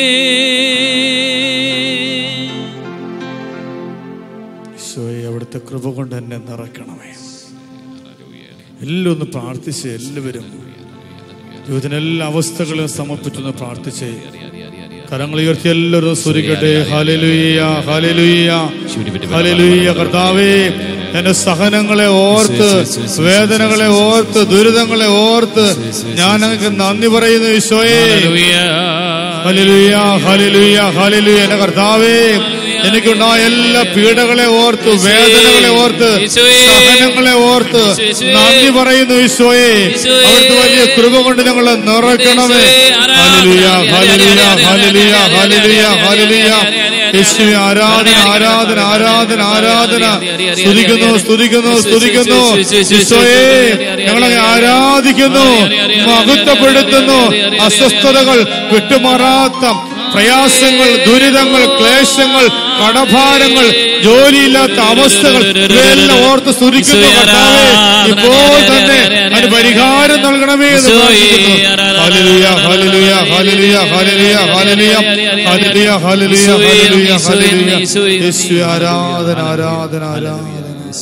ഈശോയെ അവിടുത്തെ കൃപ കൊണ്ട് എന്നെ നിറയ്ക്കണമേ എല്ലാം ഒന്ന് പ്രാർത്ഥിച്ച് എല്ലാവരും ജീവിതത്തിലെ എല്ലാ അവസ്ഥകളും സമർപ്പിച്ചൊന്ന് പ്രാർത്ഥിച്ച് കരങ്ങൾ ഉയർത്തി എല്ലാവരും സ്തുതിക്കട്ടെ ഹാലലുയ്യ ഹാലലുയ്യ ഹാലലുയ്യ കർത്താവേ എന്റെ സഹനങ്ങളെ ഓർത്ത് വേദനകളെ ഓർത്ത് ദുരിതങ്ങളെ ഓർത്ത് ഞാൻ അങ്ങക്ക് നന്ദി പറയുന്നു ഈശോയെ ഹല്ലേലൂയ ഹല്ലേലൂയ ഹല്ലേലൂയ എന്റെ കർത്താവേ എനിക്കുണ്ടായ എല്ലാ പീഡകളെ ഓർത്ത് വേദനകളെ ഓർത്ത് സഹനങ്ങളെ ഓർത്ത് നന്ദി പറയുന്നു ഈശോയെ അവിടുത്തെ വലിയ കൃപ കൊണ്ട് ഞങ്ങളെ നിറയ്ക്കണമേ ഹല്ലേലൂയ ഹല്ലേലൂയ ഹല്ലേലൂയ ഹല്ലേലൂയ ഹല്ലേലൂയ യേശുവേ ആരാധന ആരാധന ആരാധന ആരാധന സ്തുതിക്കുന്നു സ്തുതിക്കുന്നു സ്തുതിക്കുന്നു ഈശോയെ ഞങ്ങളെ ആരാധിക്കുന്നു മഹത്വപ്പെടുത്തുന്നു അസ്വസ്ഥതകൾ വിട്ടുമാറാത്ത പ്രയാസങ്ങൾ ദുരിതങ്ങൾ ക്ലേശങ്ങൾ കടഭാരങ്ങൾ ജോലിയില്ലാത്ത അവസ്ഥകൾ ഇവയെല്ലാം ഓർത്ത് സ്തുതിക്കുന്നു കർത്താവേ ഇപ്പോൾ തന്നെ അതിന് പരിഹാരം നൽകണമേ എന്ന് പ്രാർത്ഥിക്കുന്നു ഹല്ലേലൂയ ഹല്ലേലൂയ ഹല്ലേലൂയ ഹല്ലേലൂയ ഹല്ലേലൂയ ഹല്ലേലൂയ ഹല്ലേലൂയ ഹല്ലേലൂയ ഹല്ലേലൂയ യേശുവേ ആരാധന ആരാധന ആരാധന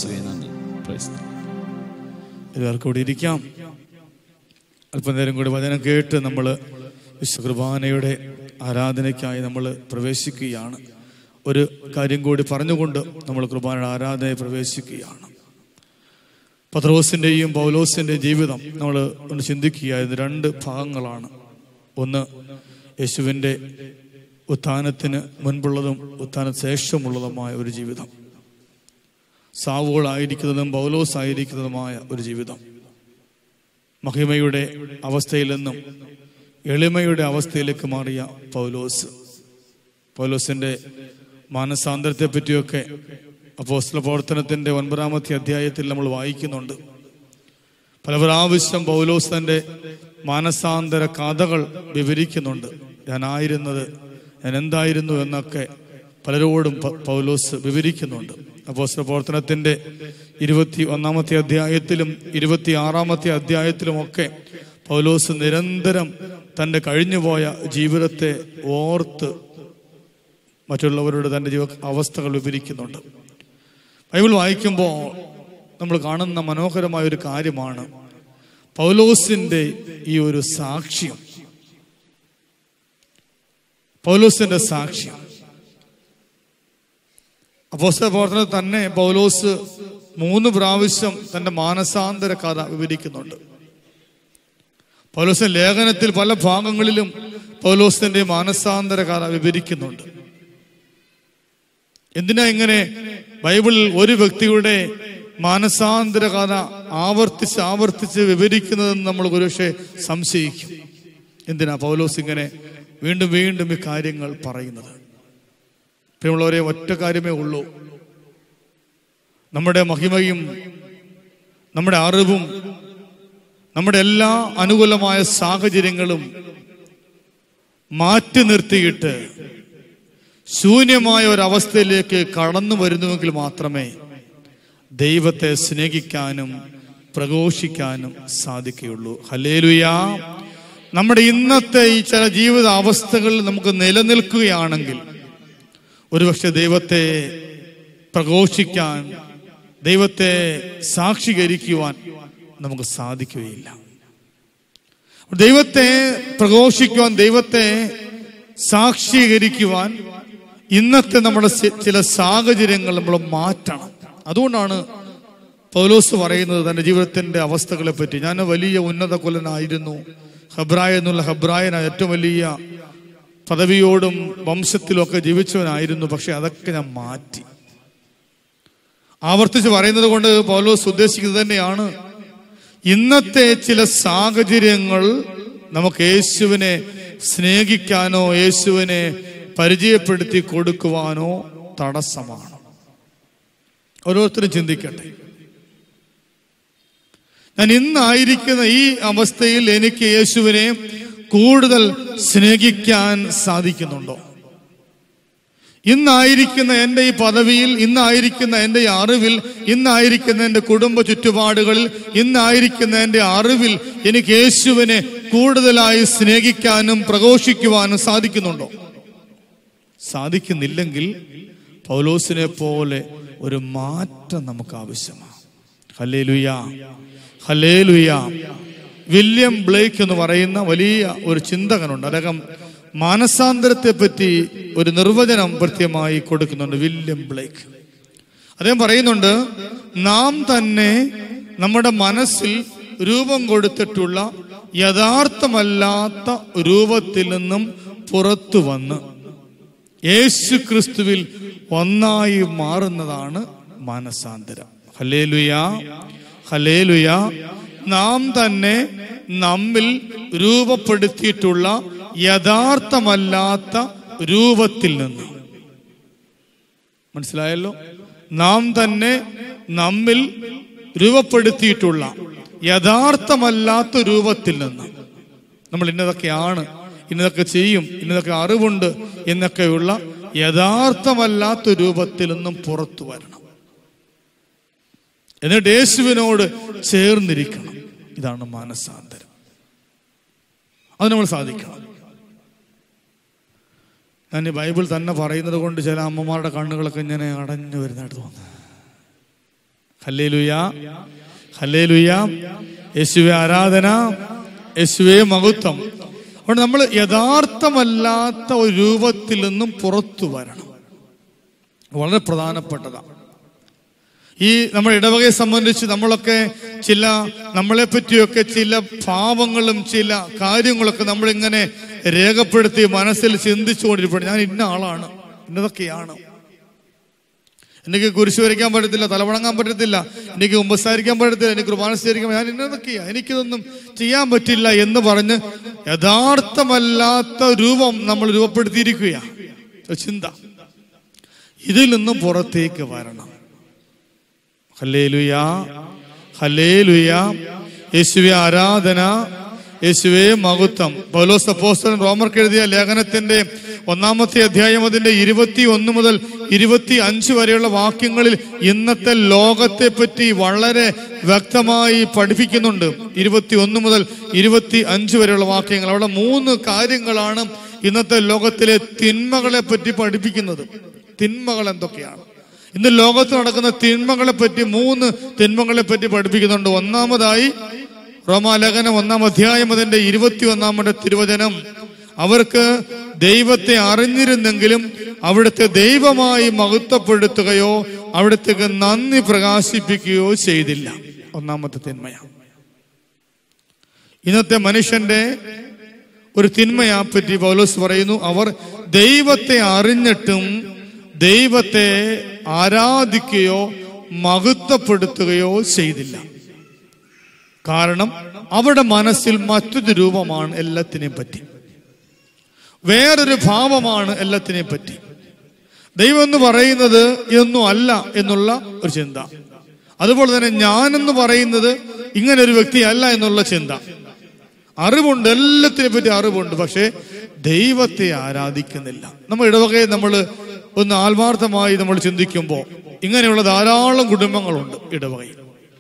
എല്ലാവർക്കും കൂടി ഇരിക്കാം അല്പനേരം കൂടി വചനം കേട്ട് നമ്മൾ വിശ്വകുർബാനയുടെ ആരാധനയ്ക്കായി നമ്മൾ പ്രവേശിക്കുകയാണ് ഒരു കാര്യം കൂടി പറഞ്ഞുകൊണ്ട് നമ്മൾ കുർബാനയുടെ ആരാധനയെ പ്രവേശിക്കുകയാണ് പത്രോസിന്റെയും പൗലോസിന്റെയും ജീവിതം നമ്മൾ ഒന്ന് ചിന്തിക്കുകയായിരുന്നു രണ്ട് ഭാഗങ്ങളാണ് ഒന്ന് യേശുവിൻ്റെ ഉത്ഥാനത്തിന് മുൻപുള്ളതും ഉത്ഥാന ശേഷമുള്ളതുമായ ഒരു ജീവിതം സാവുകളായിരിക്കുന്നതും പൗലോസ് ആയിരിക്കുന്നതുമായ ഒരു ജീവിതം മഹിമയുടെ അവസ്ഥയിൽ നിന്നും എളിമയുടെ അവസ്ഥയിലേക്ക് മാറിയ പൗലോസ് പൗലോസിന്റെ മാനസാന്തരത്തെ പറ്റിയൊക്കെ അപ്പോസ്തല പ്രവർത്തനത്തിന്റെ ഒൻപതാമത്തെ അധ്യായത്തിൽ നമ്മൾ വായിക്കുന്നുണ്ട് പല പ്രാവശ്യം പൗലോസ് തന്റെ മാനസാന്തര കഥകൾ വിവരിക്കുന്നുണ്ട് ഞാനായിരുന്നത് ഞാൻ എന്തായിരുന്നു എന്നൊക്കെ പലരോടും പ- പൗലോസ് വിവരിക്കുന്നുണ്ട് അപ്പോസ്തല പ്രവർത്തനത്തിന്റെ ഇരുപത്തി ഒന്നാമത്തെ അധ്യായത്തിലും ഇരുപത്തി ആറാമത്തെ അധ്യായത്തിലുമൊക്കെ പൗലോസ് നിരന്തരം തന്റെ കഴിഞ്ഞുപോയ ജീവിതത്തെ ഓർത്ത് മറ്റുള്ളവരോട് തന്റെ ജീവ അവസ്ഥകൾ വിവരിക്കുന്നുണ്ട് ബൈബിൾ വായിക്കുമ്പോൾ നമ്മൾ കാണുന്ന മനോഹരമായ ഒരു കാര്യമാണ് പൗലോസിന്റെ ഈ ഒരു സാക്ഷ്യം പൗലോസിന്റെ സാക്ഷ്യം അപ്പോസ്തല പ്രവർത്തനത്തിൽ തന്നെ പൗലോസ് മൂന്ന് പ്രാവശ്യം തന്റെ മാനസാന്തര കഥ വിവരിക്കുന്നുണ്ട് പൗലോസിന്റെ ലേഖനത്തിൽ പല ഭാഗങ്ങളിലും പൗലോസിന്റെ മാനസാന്തര കഥ വിവരിക്കുന്നുണ്ട് എന്തിനാ ഇങ്ങനെ ബൈബിളിൽ ഒരു വ്യക്തിയുടെ മാനസാന്തര കഥ ആവർത്തിച്ച് ആവർത്തിച്ച് വിവരിക്കുന്നതെന്ന് നമ്മൾ ഒരുപക്ഷെ സംശയിക്കും എന്തിനാ പൗലോസ് ഇങ്ങനെ വീണ്ടും വീണ്ടും ഈ കാര്യങ്ങൾ പറയുന്നത് പ്രിയമുള്ളവരെ ഒറ്റ കാര്യമേ ഉള്ളൂ നമ്മുടെ മഹിമയും നമ്മുടെ അറിവും നമ്മുടെ എല്ലാ അനുകൂലമായ സാഹചര്യങ്ങളും മാറ്റി നിർത്തിയിട്ട് ശൂന്യമായ ഒരവസ്ഥയിലേക്ക് കടന്നു വരുന്നുവെങ്കിൽ മാത്രമേ ദൈവത്തെ സ്നേഹിക്കാനും പ്രഘോഷിക്കാനും സാധിക്കുകയുള്ളൂ ഹലേലുയാ നമ്മുടെ ഇന്നത്തെ ഈ ചില ജീവിത അവസ്ഥകൾ നമുക്ക് നിലനിൽക്കുകയാണെങ്കിൽ ഒരുപക്ഷെ ദൈവത്തെ പ്രഘോഷിക്കാൻ ദൈവത്തെ സാക്ഷീകരിക്കുവാൻ നമുക്ക് സാധിക്കുകയില്ല ദൈവത്തെ പ്രഘോഷിക്കുവാൻ ദൈവത്തെ സാക്ഷീകരിക്കുവാൻ ഇന്നത്തെ നമ്മുടെ സി- ചില സാഹചര്യങ്ങൾ നമ്മൾ മാറ്റണം അതുകൊണ്ടാണ് പൗലോസ് പറയുന്നത് തന്റെ ജീവിതത്തിന്റെ അവസ്ഥകളെ പറ്റി ഞാൻ വലിയ ഉന്നത കുലനായിരുന്നു ഹബ്രായ എന്നുള്ള ഹബ്രായനായ ഏറ്റവും വലിയ പദവിയോടും വംശത്തിലും ഒക്കെ ജീവിച്ചവനായിരുന്നു പക്ഷെ അതൊക്കെ ഞാൻ മാറ്റി ആവർത്തിച്ച് പറയുന്നത് കൊണ്ട് പൗലോസ് ഉദ്ദേശിക്കുന്നത് തന്നെയാണ് ഇന്നത്തെ ചില സാഹചര്യങ്ങൾ നമുക്ക് യേശുവിനെ സ്നേഹിക്കാനോ യേശുവിനെ പരിചയപ്പെടുത്തി കൊടുക്കുവാനോ തടസ്സമാണ് ഓരോരുത്തരും ചിന്തിക്കട്ടെ ഞാൻ ഇന്നായിരിക്കുന്ന ഈ അവസ്ഥയിൽ എനിക്ക് യേശുവിനെ കൂടുതൽ സ്നേഹിക്കാൻ സാധിക്കുന്നുണ്ടോ ഇന്നായിരിക്കുന്ന എൻ്റെ ഈ പദവിയിൽ ഇന്നായിരിക്കുന്ന എൻ്റെ ഈ അറിവിൽ ഇന്നായിരിക്കുന്ന എൻ്റെ കുടുംബ ചുറ്റുപാടുകളിൽ ഇന്നായിരിക്കുന്ന എൻ്റെ അറിവിൽ എനിക്ക് യേശുവിനെ കൂടുതലായി സ്നേഹിക്കാനും പ്രഘോഷിക്കുവാനും സാധിക്കുന്നുണ്ടോ സാധിക്കുന്നില്ലെങ്കിൽ പൗലോസിനെ പോലെ ഒരു മാറ്റം നമുക്ക് ആവശ്യമാണ് ഹലേ ലുയ ഹലേ ലുയ വില്യം ബ്ലേക്ക് എന്ന് പറയുന്ന വലിയ ഒരു ചിന്തകനുണ്ട് അദ്ദേഹം മാനസാന്തരത്തെ പറ്റി ഒരു നിർവചനം കൃത്യമായി കൊടുക്കുന്നുണ്ട് വില്യം ബ്ലേക്ക് അദ്ദേഹം പറയുന്നുണ്ട് നാം തന്നെ നമ്മുടെ മനസ്സിൽ രൂപം കൊടുത്തിട്ടുള്ള യഥാർത്ഥമല്ലാത്ത രൂപത്തിൽ നിന്നും പുറത്തു വന്ന് യേശു ക്രിസ്തുവിൽ ഒന്നായി മാറുന്നതാണ് മാനസാന്തരം ഹലേലുയാ ഹലേലുയാ നാം തന്നെ നമ്മിൽ രൂപപ്പെടുത്തിയിട്ടുള്ള യഥാർത്ഥമല്ലാത്ത രൂപത്തിൽ നിന്ന് മനസ്സിലായല്ലോ നാം തന്നെ നമ്മിൽ രൂപപ്പെടുത്തിയിട്ടുള്ള യഥാർത്ഥമല്ലാത്ത രൂപത്തിൽ നിന്ന് നമ്മൾ ഇന്നതൊക്കെയാണ് ഇന്നതൊക്കെ ചെയ്യും ഇന്നതൊക്കെ അറിവുണ്ട് എന്നൊക്കെയുള്ള യഥാർത്ഥമല്ലാത്ത രൂപത്തിൽ നിന്നും പുറത്തു വരണം എന്നിട്ട് യേശുവിനോട് ചേർന്നിരിക്കണം ഇതാണ് മാനസാന്തരം അത് നമ്മൾ സാധിക്കണം ഞാൻ ഈ ബൈബിൾ തന്നെ പറയുന്നത് കൊണ്ട് ചില അമ്മമാരുടെ കണ്ണുകളൊക്കെ ഇങ്ങനെ അടഞ്ഞു വരുന്നതായിട്ട് തോന്നുന്നു ഹല്ലേ ലുയാ ഹല്ലേ ലുയാ യേശുവെ ആരാധന യേശുവെ മഹത്വം അതുകൊണ്ട് നമ്മൾ യഥാർത്ഥമല്ലാത്ത ഒരു രൂപത്തിൽ നിന്നും പുറത്തു വരണം വളരെ പ്രധാനപ്പെട്ടതാണ് ഈ നമ്മുടെ ഇടവകയെ സംബന്ധിച്ച് നമ്മളൊക്കെ ചില നമ്മളെ പറ്റിയൊക്കെ ചില ഭാവങ്ങളും ചില കാര്യങ്ങളൊക്കെ നമ്മളിങ്ങനെ രേഖപ്പെടുത്തി മനസ്സിൽ ചിന്തിച്ചുകൊണ്ടിരിപ്പണം ഞാൻ ഇന്ന ആളാണ് ഇന്നതൊക്കെയാണ് എനിക്ക് കുരിശ് വരയ്ക്കാൻ പറ്റത്തില്ല തലവണങ്ങാൻ പറ്റത്തില്ല എനിക്ക് ഉപസാരിക്കാൻ പറ്റത്തില്ല എനിക്ക് കുർബാനസ്കരിക്കാൻ ഞാൻ ഇന്നതൊക്കെയാ എനിക്കിതൊന്നും ചെയ്യാൻ പറ്റില്ല എന്ന് പറഞ്ഞ് യഥാർത്ഥമല്ലാത്ത രൂപം നമ്മൾ രൂപപ്പെടുത്തിയിരിക്കുകയാണ് ഒരു ചിന്ത ഇതിൽ നിന്നും പുറത്തേക്ക് വരണം ഹല്ലേലുയാ ഹല്ലേലുയാ യേശുവെ ആരാധന യേശുവെ മഹത്വം പൗലോസ് അപ്പോസ്തലൻ റോമർക്ക് എഴുതിയ ലേഖനത്തിന്റെ ഒന്നാമത്തെ അധ്യായം അതിന്റെ ഇരുപത്തി ഒന്ന് മുതൽ ഇരുപത്തി അഞ്ച് വരെയുള്ള വാക്യങ്ങളിൽ ഇന്നത്തെ ലോകത്തെ പറ്റി വളരെ വ്യക്തമായി പഠിപ്പിക്കുന്നുണ്ട് ഇരുപത്തി ഒന്ന് മുതൽ ഇരുപത്തി അഞ്ച് വരെയുള്ള വാക്യങ്ങൾ അവിടെ മൂന്ന് കാര്യങ്ങളാണ് ഇന്നത്തെ ലോകത്തിലെ തിന്മകളെ പറ്റി പഠിപ്പിക്കുന്നത് തിന്മകൾ എന്തൊക്കെയാണ് ഇന്ന് ലോകത്ത് നടക്കുന്ന തിന്മകളെ പറ്റി മൂന്ന് തിന്മകളെ പറ്റി പഠിപ്പിക്കുന്നുണ്ട് ഒന്നാമതായി റോമാലേഖനം ഒന്നാം അധ്യായം അതിന്റെ ഇരുപത്തി ഒന്നാമത്തെ തിരുവചനം അവർക്ക് ദൈവത്തെ അറിഞ്ഞിരുന്നെങ്കിലും അവിടുത്തെ ദൈവമായി മഹത്വപ്പെടുത്തുകയോ അവിടത്തേക്ക് നന്ദി പ്രകാശിപ്പിക്കുകയോ ചെയ്തില്ല ഒന്നാമത്തെ തിന്മയാണ് ഇന്നത്തെ മനുഷ്യന്റെ ഒരു തിന്മയെ പറ്റി പൗലോസ് പറയുന്നു അവർ ദൈവത്തെ അറിഞ്ഞിട്ടും ദൈവത്തെ ആരാധിക്കുകയോ മഹത്വപ്പെടുത്തുകയോ ചെയ്തില്ല കാരണം അവരുടെ മനസ്സിൽ മറ്റൊരു രൂപമാണ് എല്ലാത്തിനെയും പറ്റി വേറൊരു ഭാവമാണ് എല്ലാത്തിനെയും പറ്റി ദൈവം എന്ന് പറയുന്നത് ഇതൊന്നും അല്ല എന്നുള്ള ഒരു ചിന്ത അതുപോലെ തന്നെ ഞാനെന്ന് പറയുന്നത് ഇങ്ങനെ ഒരു വ്യക്തിയല്ല എന്നുള്ള ചിന്ത അറിവുണ്ട് എല്ലാത്തിനെ പറ്റി അറിവുണ്ട് പക്ഷേ ദൈവത്തെ ആരാധിക്കുന്നില്ല നമ്മൾ ഇടവകയെ നമ്മൾ ഒന്ന് ആത്മാർത്ഥമായി നമ്മൾ ചിന്തിക്കുമ്പോൾ ഇങ്ങനെയുള്ള ധാരാളം കുടുംബങ്ങളുണ്ട് ഇടവകയിൽ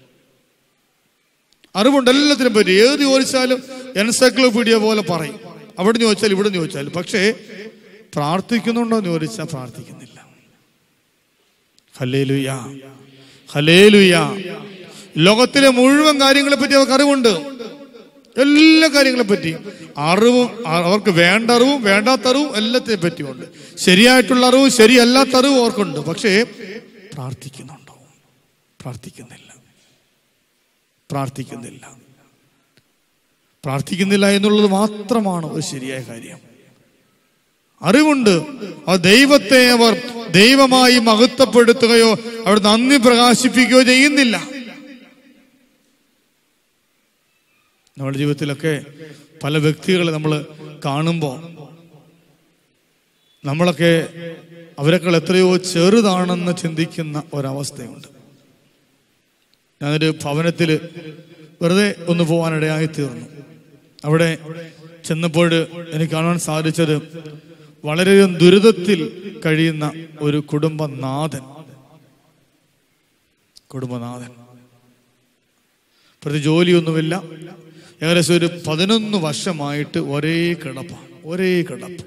അറിവുണ്ട് എല്ലാത്തിനെ പറ്റി ഏത് ചോദിച്ചാലും എൻസൈക്ലോപീഡിയ പോലെ പറയും അവിടെ ചോദിച്ചാൽ ഇവിടെ ചോദിച്ചാലും പക്ഷേ പ്രാർത്ഥിക്കുന്നുണ്ടോ എന്ന് ചോദിച്ചാൽ പ്രാർത്ഥിക്കുന്നില്ല ഹലേലുയ ഹലേലുയ ലോകത്തിലെ മുഴുവൻ കാര്യങ്ങളെ പറ്റി അവർക്ക് അറിവുണ്ട് എല്ലാ കാര്യങ്ങളെ പറ്റി അറിവും അ- അവർക്ക് വേണ്ട അറിവും വേണ്ടാത്ത അറിവും എല്ലാത്തിനെ പറ്റിയുണ്ട് ശരിയായിട്ടുള്ള അറിവും ശരിയല്ലാത്ത അറിവും അവർക്കുണ്ട് പക്ഷേ പ്രാർത്ഥിക്കുന്നുണ്ടോ പ്രാർത്ഥിക്കുന്നില്ല പ്രാർത്ഥിക്കുന്നില്ല പ്രാർത്ഥിക്കുന്നില്ല എന്നുള്ളത് മാത്രമാണ് ഒരു ശരിയായ കാര്യം അറിവുണ്ട് ആ ദൈവത്തെ അവർ ദൈവമായി മഹത്വപ്പെടുത്തുകയോ അവർ നന്ദി പ്രകാശിപ്പിക്കുകയോ ചെയ്യുന്നില്ല നമ്മുടെ ജീവിതത്തിലൊക്കെ പല വ്യക്തികളെ നമ്മൾ കാണുമ്പോൾ നമ്മളൊക്കെ അവരെക്കാൾ എത്രയോ ചെറുതാണെന്ന് ചിന്തിക്കുന്ന ഒരവസ്ഥയുണ്ട് ഞാനൊരു ഭവനത്തിൽ വെറുതെ ഒന്ന് പോകാനിടയായി തീർന്നു അവിടെ ചെന്നപ്പോൾ എനിക്ക് കാണാൻ സാധിച്ചത് വളരെയധികം ദുരിതത്തിൽ കഴിയുന്ന ഒരു കുടുംബനാഥൻ കുടുംബനാഥൻ പ്രതി ജോലിയൊന്നുമില്ല ഏകദേശം ഒരു പതിനൊന്ന് വർഷമായിട്ട് ഒരേ കിടപ്പാണ് ഒരേ കിടപ്പ്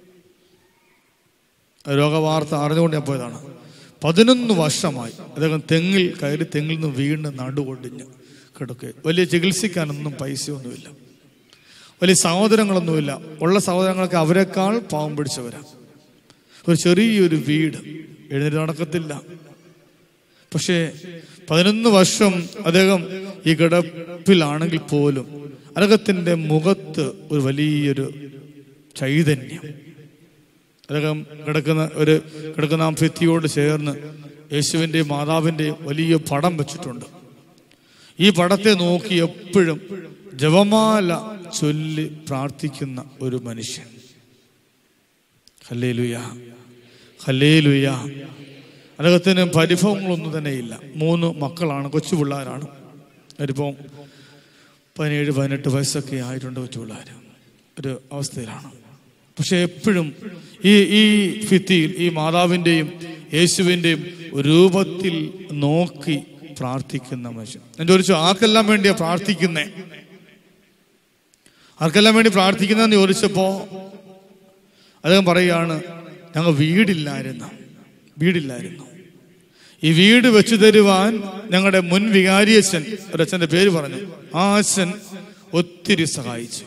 രോഗവാർത്ത അറിഞ്ഞുകൊണ്ട് ഞാൻ പോയതാണ് പതിനൊന്ന് വർഷമായി അദ്ദേഹം തെങ്ങിൽ കയറി തെങ്ങിൽ നിന്ന് വീണ്ടും നടുകൊണ്ടിഞ്ഞ് കിടക്കുക വലിയ ചികിത്സിക്കാനൊന്നും പൈസയൊന്നുമില്ല വലിയ സഹോദരങ്ങളൊന്നുമില്ല ഉള്ള സഹോദരങ്ങളൊക്കെ അവരെക്കാൾ പാവം പിടിച്ചവരാണ് ഒരു ചെറിയൊരു വീട് എഴുന്നേറ്റ് നടക്കത്തില്ല പക്ഷേ പതിനൊന്ന് വർഷം അദ്ദേഹം ഈ കിടപ്പിലാണെങ്കിൽ പോലും അദ്ദേഹത്തിന്റെ മുഖത്ത് ഒരു വലിയൊരു ചൈതന്യം അദ്ദേഹം കിടക്കുന്ന ഒരു കിടക്കുന്ന ആ ഭിത്തിയോട് ചേർന്ന് യേശുവിൻ്റെയും മാതാവിൻ്റെയും വലിയ പടം വെച്ചിട്ടുണ്ട് ഈ പടത്തെ നോക്കി എപ്പോഴും ജപമാല ചൊല്ലി പ്രാർത്ഥിക്കുന്ന ഒരു മനുഷ്യൻ ഹല്ലേലുയ ഹല്ലേലുയ അദ്ദേഹത്തിന് പരിഭവങ്ങളൊന്നും തന്നെയില്ല മൂന്ന് മക്കളാണ് കൊച്ചു പിള്ളേരാണ് അവരിപ്പം പതിനേഴ് പതിനെട്ട് വയസ്സൊക്കെ ആയിട്ടുണ്ട് കൊച്ചു പിള്ളേർ ഒരു അവസ്ഥയിലാണ് പക്ഷെ എപ്പോഴും ഈ ഈ ഭിത്തിയിൽ ഈ മാതാവിൻ്റെയും യേശുവിൻ്റെയും രൂപത്തിൽ നോക്കി പ്രാർത്ഥിക്കുന്ന മനുഷ്യൻ ഞാൻ ചോദിച്ചു ആർക്കെല്ലാം വേണ്ടിയാ പ്രാർത്ഥിക്കുന്നേ ആർക്കെല്ലാം വേണ്ടി പ്രാർത്ഥിക്കുന്നതെന്ന് ചോദിച്ചപ്പോ അദ്ദേഹം പറയുകയാണ് ഞങ്ങൾ വീടില്ലായിരുന്നു വീടില്ലായിരുന്നു ഈ വീട് വെച്ചു തരുവാൻ ഞങ്ങളുടെ മുൻ വികാരിയച്ഛൻ ഒരച്ഛന്റെ പേര് പറഞ്ഞു ആ അച്ഛൻ ഒത്തിരി സഹായിച്ചു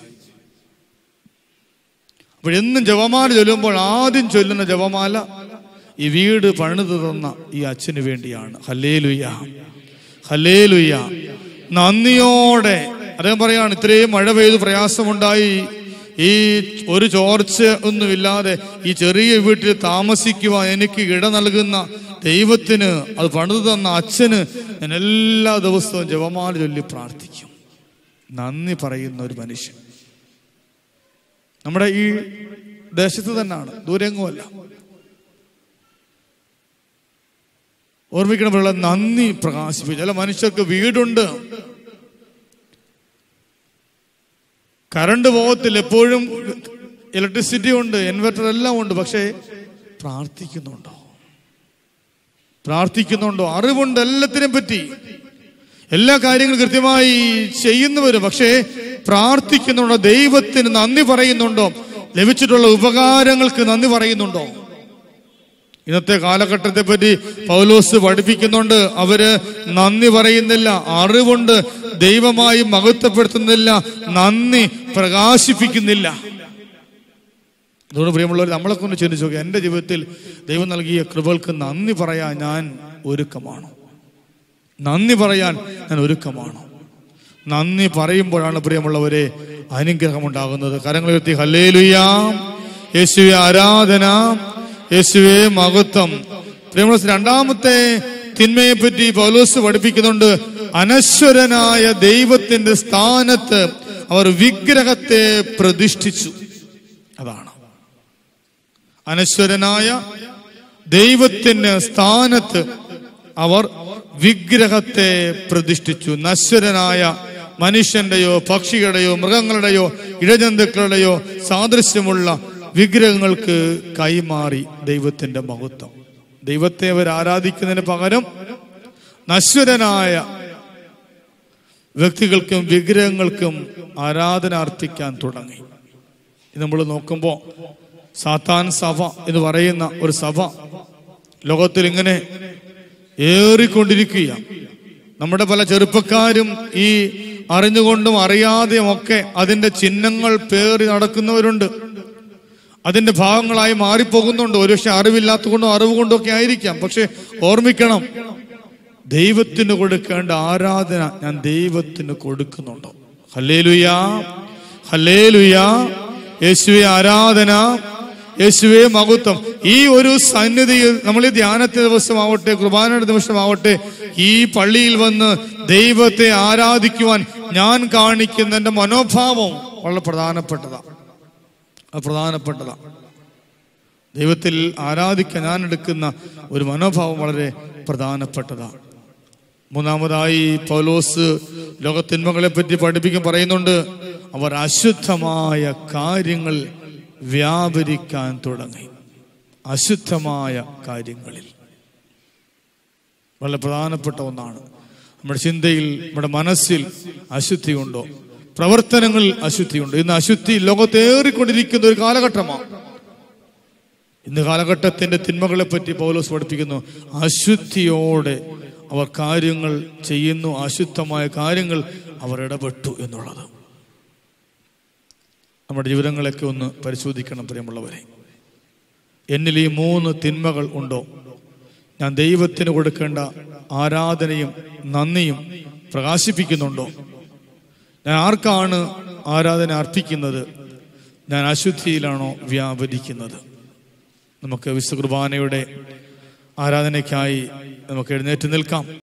അപ്പോഴെന്നും ജപമാല ചൊല്ലുമ്പോൾ ആദ്യം ചൊല്ലുന്ന ജപമാല ഈ വീട് പണിതു തന്ന ഈ അച്ഛന് വേണ്ടിയാണ് ഹല്ലേലുയ്യ ഹല്ലേലുയ്യ നന്ദിയോടെ അദ്ദേഹം പറയാണ് ഇത്രയും മഴ പെയ്ത് പ്രയാസമുണ്ടായി ഈ ഒരു ചോർച്ച ഒന്നുമില്ലാതെ ഈ ചെറിയ വീട്ടിൽ താമസിക്കുവാൻ എനിക്ക് ഇട നൽകുന്ന ദൈവത്തിന് അത് പണിതു തന്ന അച്ഛന് ഞാൻ എല്ലാ ദിവസവും ജപമാല ചൊല്ലി പ്രാർത്ഥിക്കും നന്ദി പറയുന്ന ഒരു മനുഷ്യൻ നമ്മുടെ ഈ ദേശത്ത് തന്നെയാണ് ദൂരെങ്ങുമല്ല ഓർമ്മിക്കണമുള്ള നന്ദി പ്രകാശിപ്പിച്ചു ചില മനുഷ്യർക്ക് വീടുണ്ട് കറണ്ട് പോകത്തില്ല എപ്പോഴും ഇലക്ട്രിസിറ്റി ഉണ്ട് ഇൻവെർട്ടർ എല്ലാം ഉണ്ട് പക്ഷേ പ്രാർത്ഥിക്കുന്നുണ്ടോ പ്രാർത്ഥിക്കുന്നുണ്ടോ അറിവുണ്ട് എല്ലാത്തിനെ പറ്റി എല്ലാ കാര്യങ്ങളും കൃത്യമായി ചെയ്യുന്നവരും പക്ഷേ പ്രാർത്ഥിക്കുന്നുണ്ടോ ദൈവത്തിന് നന്ദി പറയുന്നുണ്ടോ ലഭിച്ചിട്ടുള്ള ഉപകാരങ്ങൾക്ക് നന്ദി പറയുന്നുണ്ടോ ഇന്നത്തെ കാലഘട്ടത്തെ പറ്റി പൗലോസ് പഠിപ്പിക്കുന്നുണ്ട് അവര് നന്ദി പറയുന്നില്ല അറിവുണ്ട് ദൈവമായി മഹത്വപ്പെടുത്തുന്നില്ല നന്ദി പ്രകാശിപ്പിക്കുന്നില്ല അതുകൊണ്ട് പ്രിയമുള്ളവർ നമ്മളൊക്കെ ഒന്ന് ചിന്തിച്ചു നോക്കുക എൻ്റെ ജീവിതത്തിൽ ദൈവം നൽകിയ കൃപകൾക്ക് നന്ദി പറയാൻ ഞാൻ ഒരുക്കമാണ് നന്ദി പറയാൻ ഞാൻ ഒരുക്കമാണ് നന്ദി പറയുമ്പോഴാണ് പ്രിയമുള്ളവരെ അനുഗ്രഹമുണ്ടാകുന്നത് കരങ്ങളുയർത്തി ഹല്ലേലുയാം യേശുവെ ആരാധന യേശുവെ മഹത്വം പ്രിയമുള്ള രണ്ടാമത്തെ തിന്മയെ പറ്റി പൗലോസ് പഠിപ്പിക്കുന്നുണ്ട് അനശ്വരനായ ദൈവത്തിന്റെ സ്ഥാനത്ത് അവർ വിഗ്രഹത്തെ പ്രതിഷ്ഠിച്ചു അതാണ് അനശ്വരനായ ദൈവത്തിന്റെ സ്ഥാനത്ത് അവർ വിഗ്രഹത്തെ പ്രതിഷ്ഠിച്ചു നശ്വരനായ മനുഷ്യന്റെയോ പക്ഷികളുടെയോ മൃഗങ്ങളുടെയോ ഇഴജന്തുക്കളുടെയോ സാദൃശ്യമുള്ള വിഗ്രഹങ്ങൾക്ക് കൈമാറി ദൈവത്തിന്റെ മഹത്വം ദൈവത്തെ അവർ ആരാധിക്കുന്നതിന് പകരം നശ്വരനായ വ്യക്തികൾക്കും വിഗ്രഹങ്ങൾക്കും ആരാധന അർപ്പിക്കാൻ തുടങ്ങി ഇത് നമ്മൾ നോക്കുമ്പോൾ സാത്താൻ സഭ എന്ന് പറയുന്ന ഒരു സഭ ലോകത്തിൽ ഇങ്ങനെ ഏറിക്കൊണ്ടിരിക്കുക നമ്മുടെ പല ചെറുപ്പക്കാരും ഈ അറിഞ്ഞുകൊണ്ടും അറിയാതെയും ഒക്കെ അതിന്റെ ചിഹ്നങ്ങൾ പേറി നടക്കുന്നവരുണ്ട് അതിന്റെ ഭാഗങ്ങളായി മാറിപ്പോകുന്നുണ്ട് ഒരുപക്ഷെ അറിവില്ലാത്തതുകൊണ്ടോ അറിവ് കൊണ്ടോ ഒക്കെ ആയിരിക്കാം പക്ഷെ ഓർമ്മിക്കണം ദൈവത്തിന് കൊടുക്കേണ്ട ആരാധന ഞാൻ ദൈവത്തിന് കൊടുക്കുന്നുണ്ടോ ഹല്ലേലുയാ ഹല്ലേലുയാ യേശുവെ ആരാധന യേശുവെ മഹത്വം ഈ ഒരു സന്നിധിയിൽ നമ്മൾ ഈ ധ്യാനത്തെ ദിവസമാവട്ടെ കുർബാനയുടെ ദിവസമാവട്ടെ ഈ പള്ളിയിൽ വന്ന് ദൈവത്തെ ആരാധിക്കുവാൻ ഞാൻ കാണിക്കുന്ന എന്റെ മനോഭാവം വളരെ പ്രധാനപ്പെട്ടതാണ് അത് പ്രധാനപ്പെട്ടതാണ് ദൈവത്തിൽ ആരാധിക്കാൻ ഞാൻ എടുക്കുന്ന ഒരു മനോഭാവം വളരെ പ്രധാനപ്പെട്ടതാണ് മൂന്നാമതായി പൗലോസ് ലോകത്തിന്മകളെ പറ്റി പഠിപ്പിക്കാൻ പറയുന്നുണ്ട് അവർ അശുദ്ധമായ കാര്യങ്ങൾ വ്യാപരിക്കാൻ തുടങ്ങി അശുദ്ധമായ കാര്യങ്ങളിൽ വളരെ പ്രധാനപ്പെട്ട ഒന്നാണ് നമ്മുടെ ചിന്തയിൽ നമ്മുടെ മനസ്സിൽ അശുദ്ധിയുണ്ടോ പ്രവർത്തനങ്ങളിൽ അശുദ്ധിയുണ്ട് ഇന്ന് അശുദ്ധി ലോകത്തേറിക്കൊണ്ടിരിക്കുന്ന ഒരു കാലഘട്ടമാണ് ഇന്ന് കാലഘട്ടത്തിന്റെ തിന്മകളെ പറ്റി പൗലോസ് പഠിപ്പിക്കുന്നു അശുദ്ധിയോടെ അവർ കാര്യങ്ങൾ ചെയ്യുന്നു അശുദ്ധമായ കാര്യങ്ങൾ അവർ ഇടപെട്ടു എന്നുള്ളത് നമ്മുടെ ജീവിതങ്ങളൊക്കെ ഒന്ന് പരിശോധിക്കണം പ്രിയമുള്ളവരെ എന്നിൽ ഈ മൂന്ന് തിന്മകൾ ഉണ്ടോ ഞാൻ ദൈവത്തിന് കൊടുക്കേണ്ട ആരാധനയും നന്ദിയും പ്രകാശിപ്പിക്കുന്നുണ്ടോ ഞാൻ ആർക്കാണ് ആരാധന അർപ്പിക്കുന്നത് ഞാൻ അശുദ്ധിയിലാണോ വ്യാപരിക്കുന്നത് നമുക്ക് വിശുദ്ധ കുർബാനയുടെ ആരാധനയ്ക്കായി നമുക്ക് എഴുന്നേറ്റ് നിൽക്കാം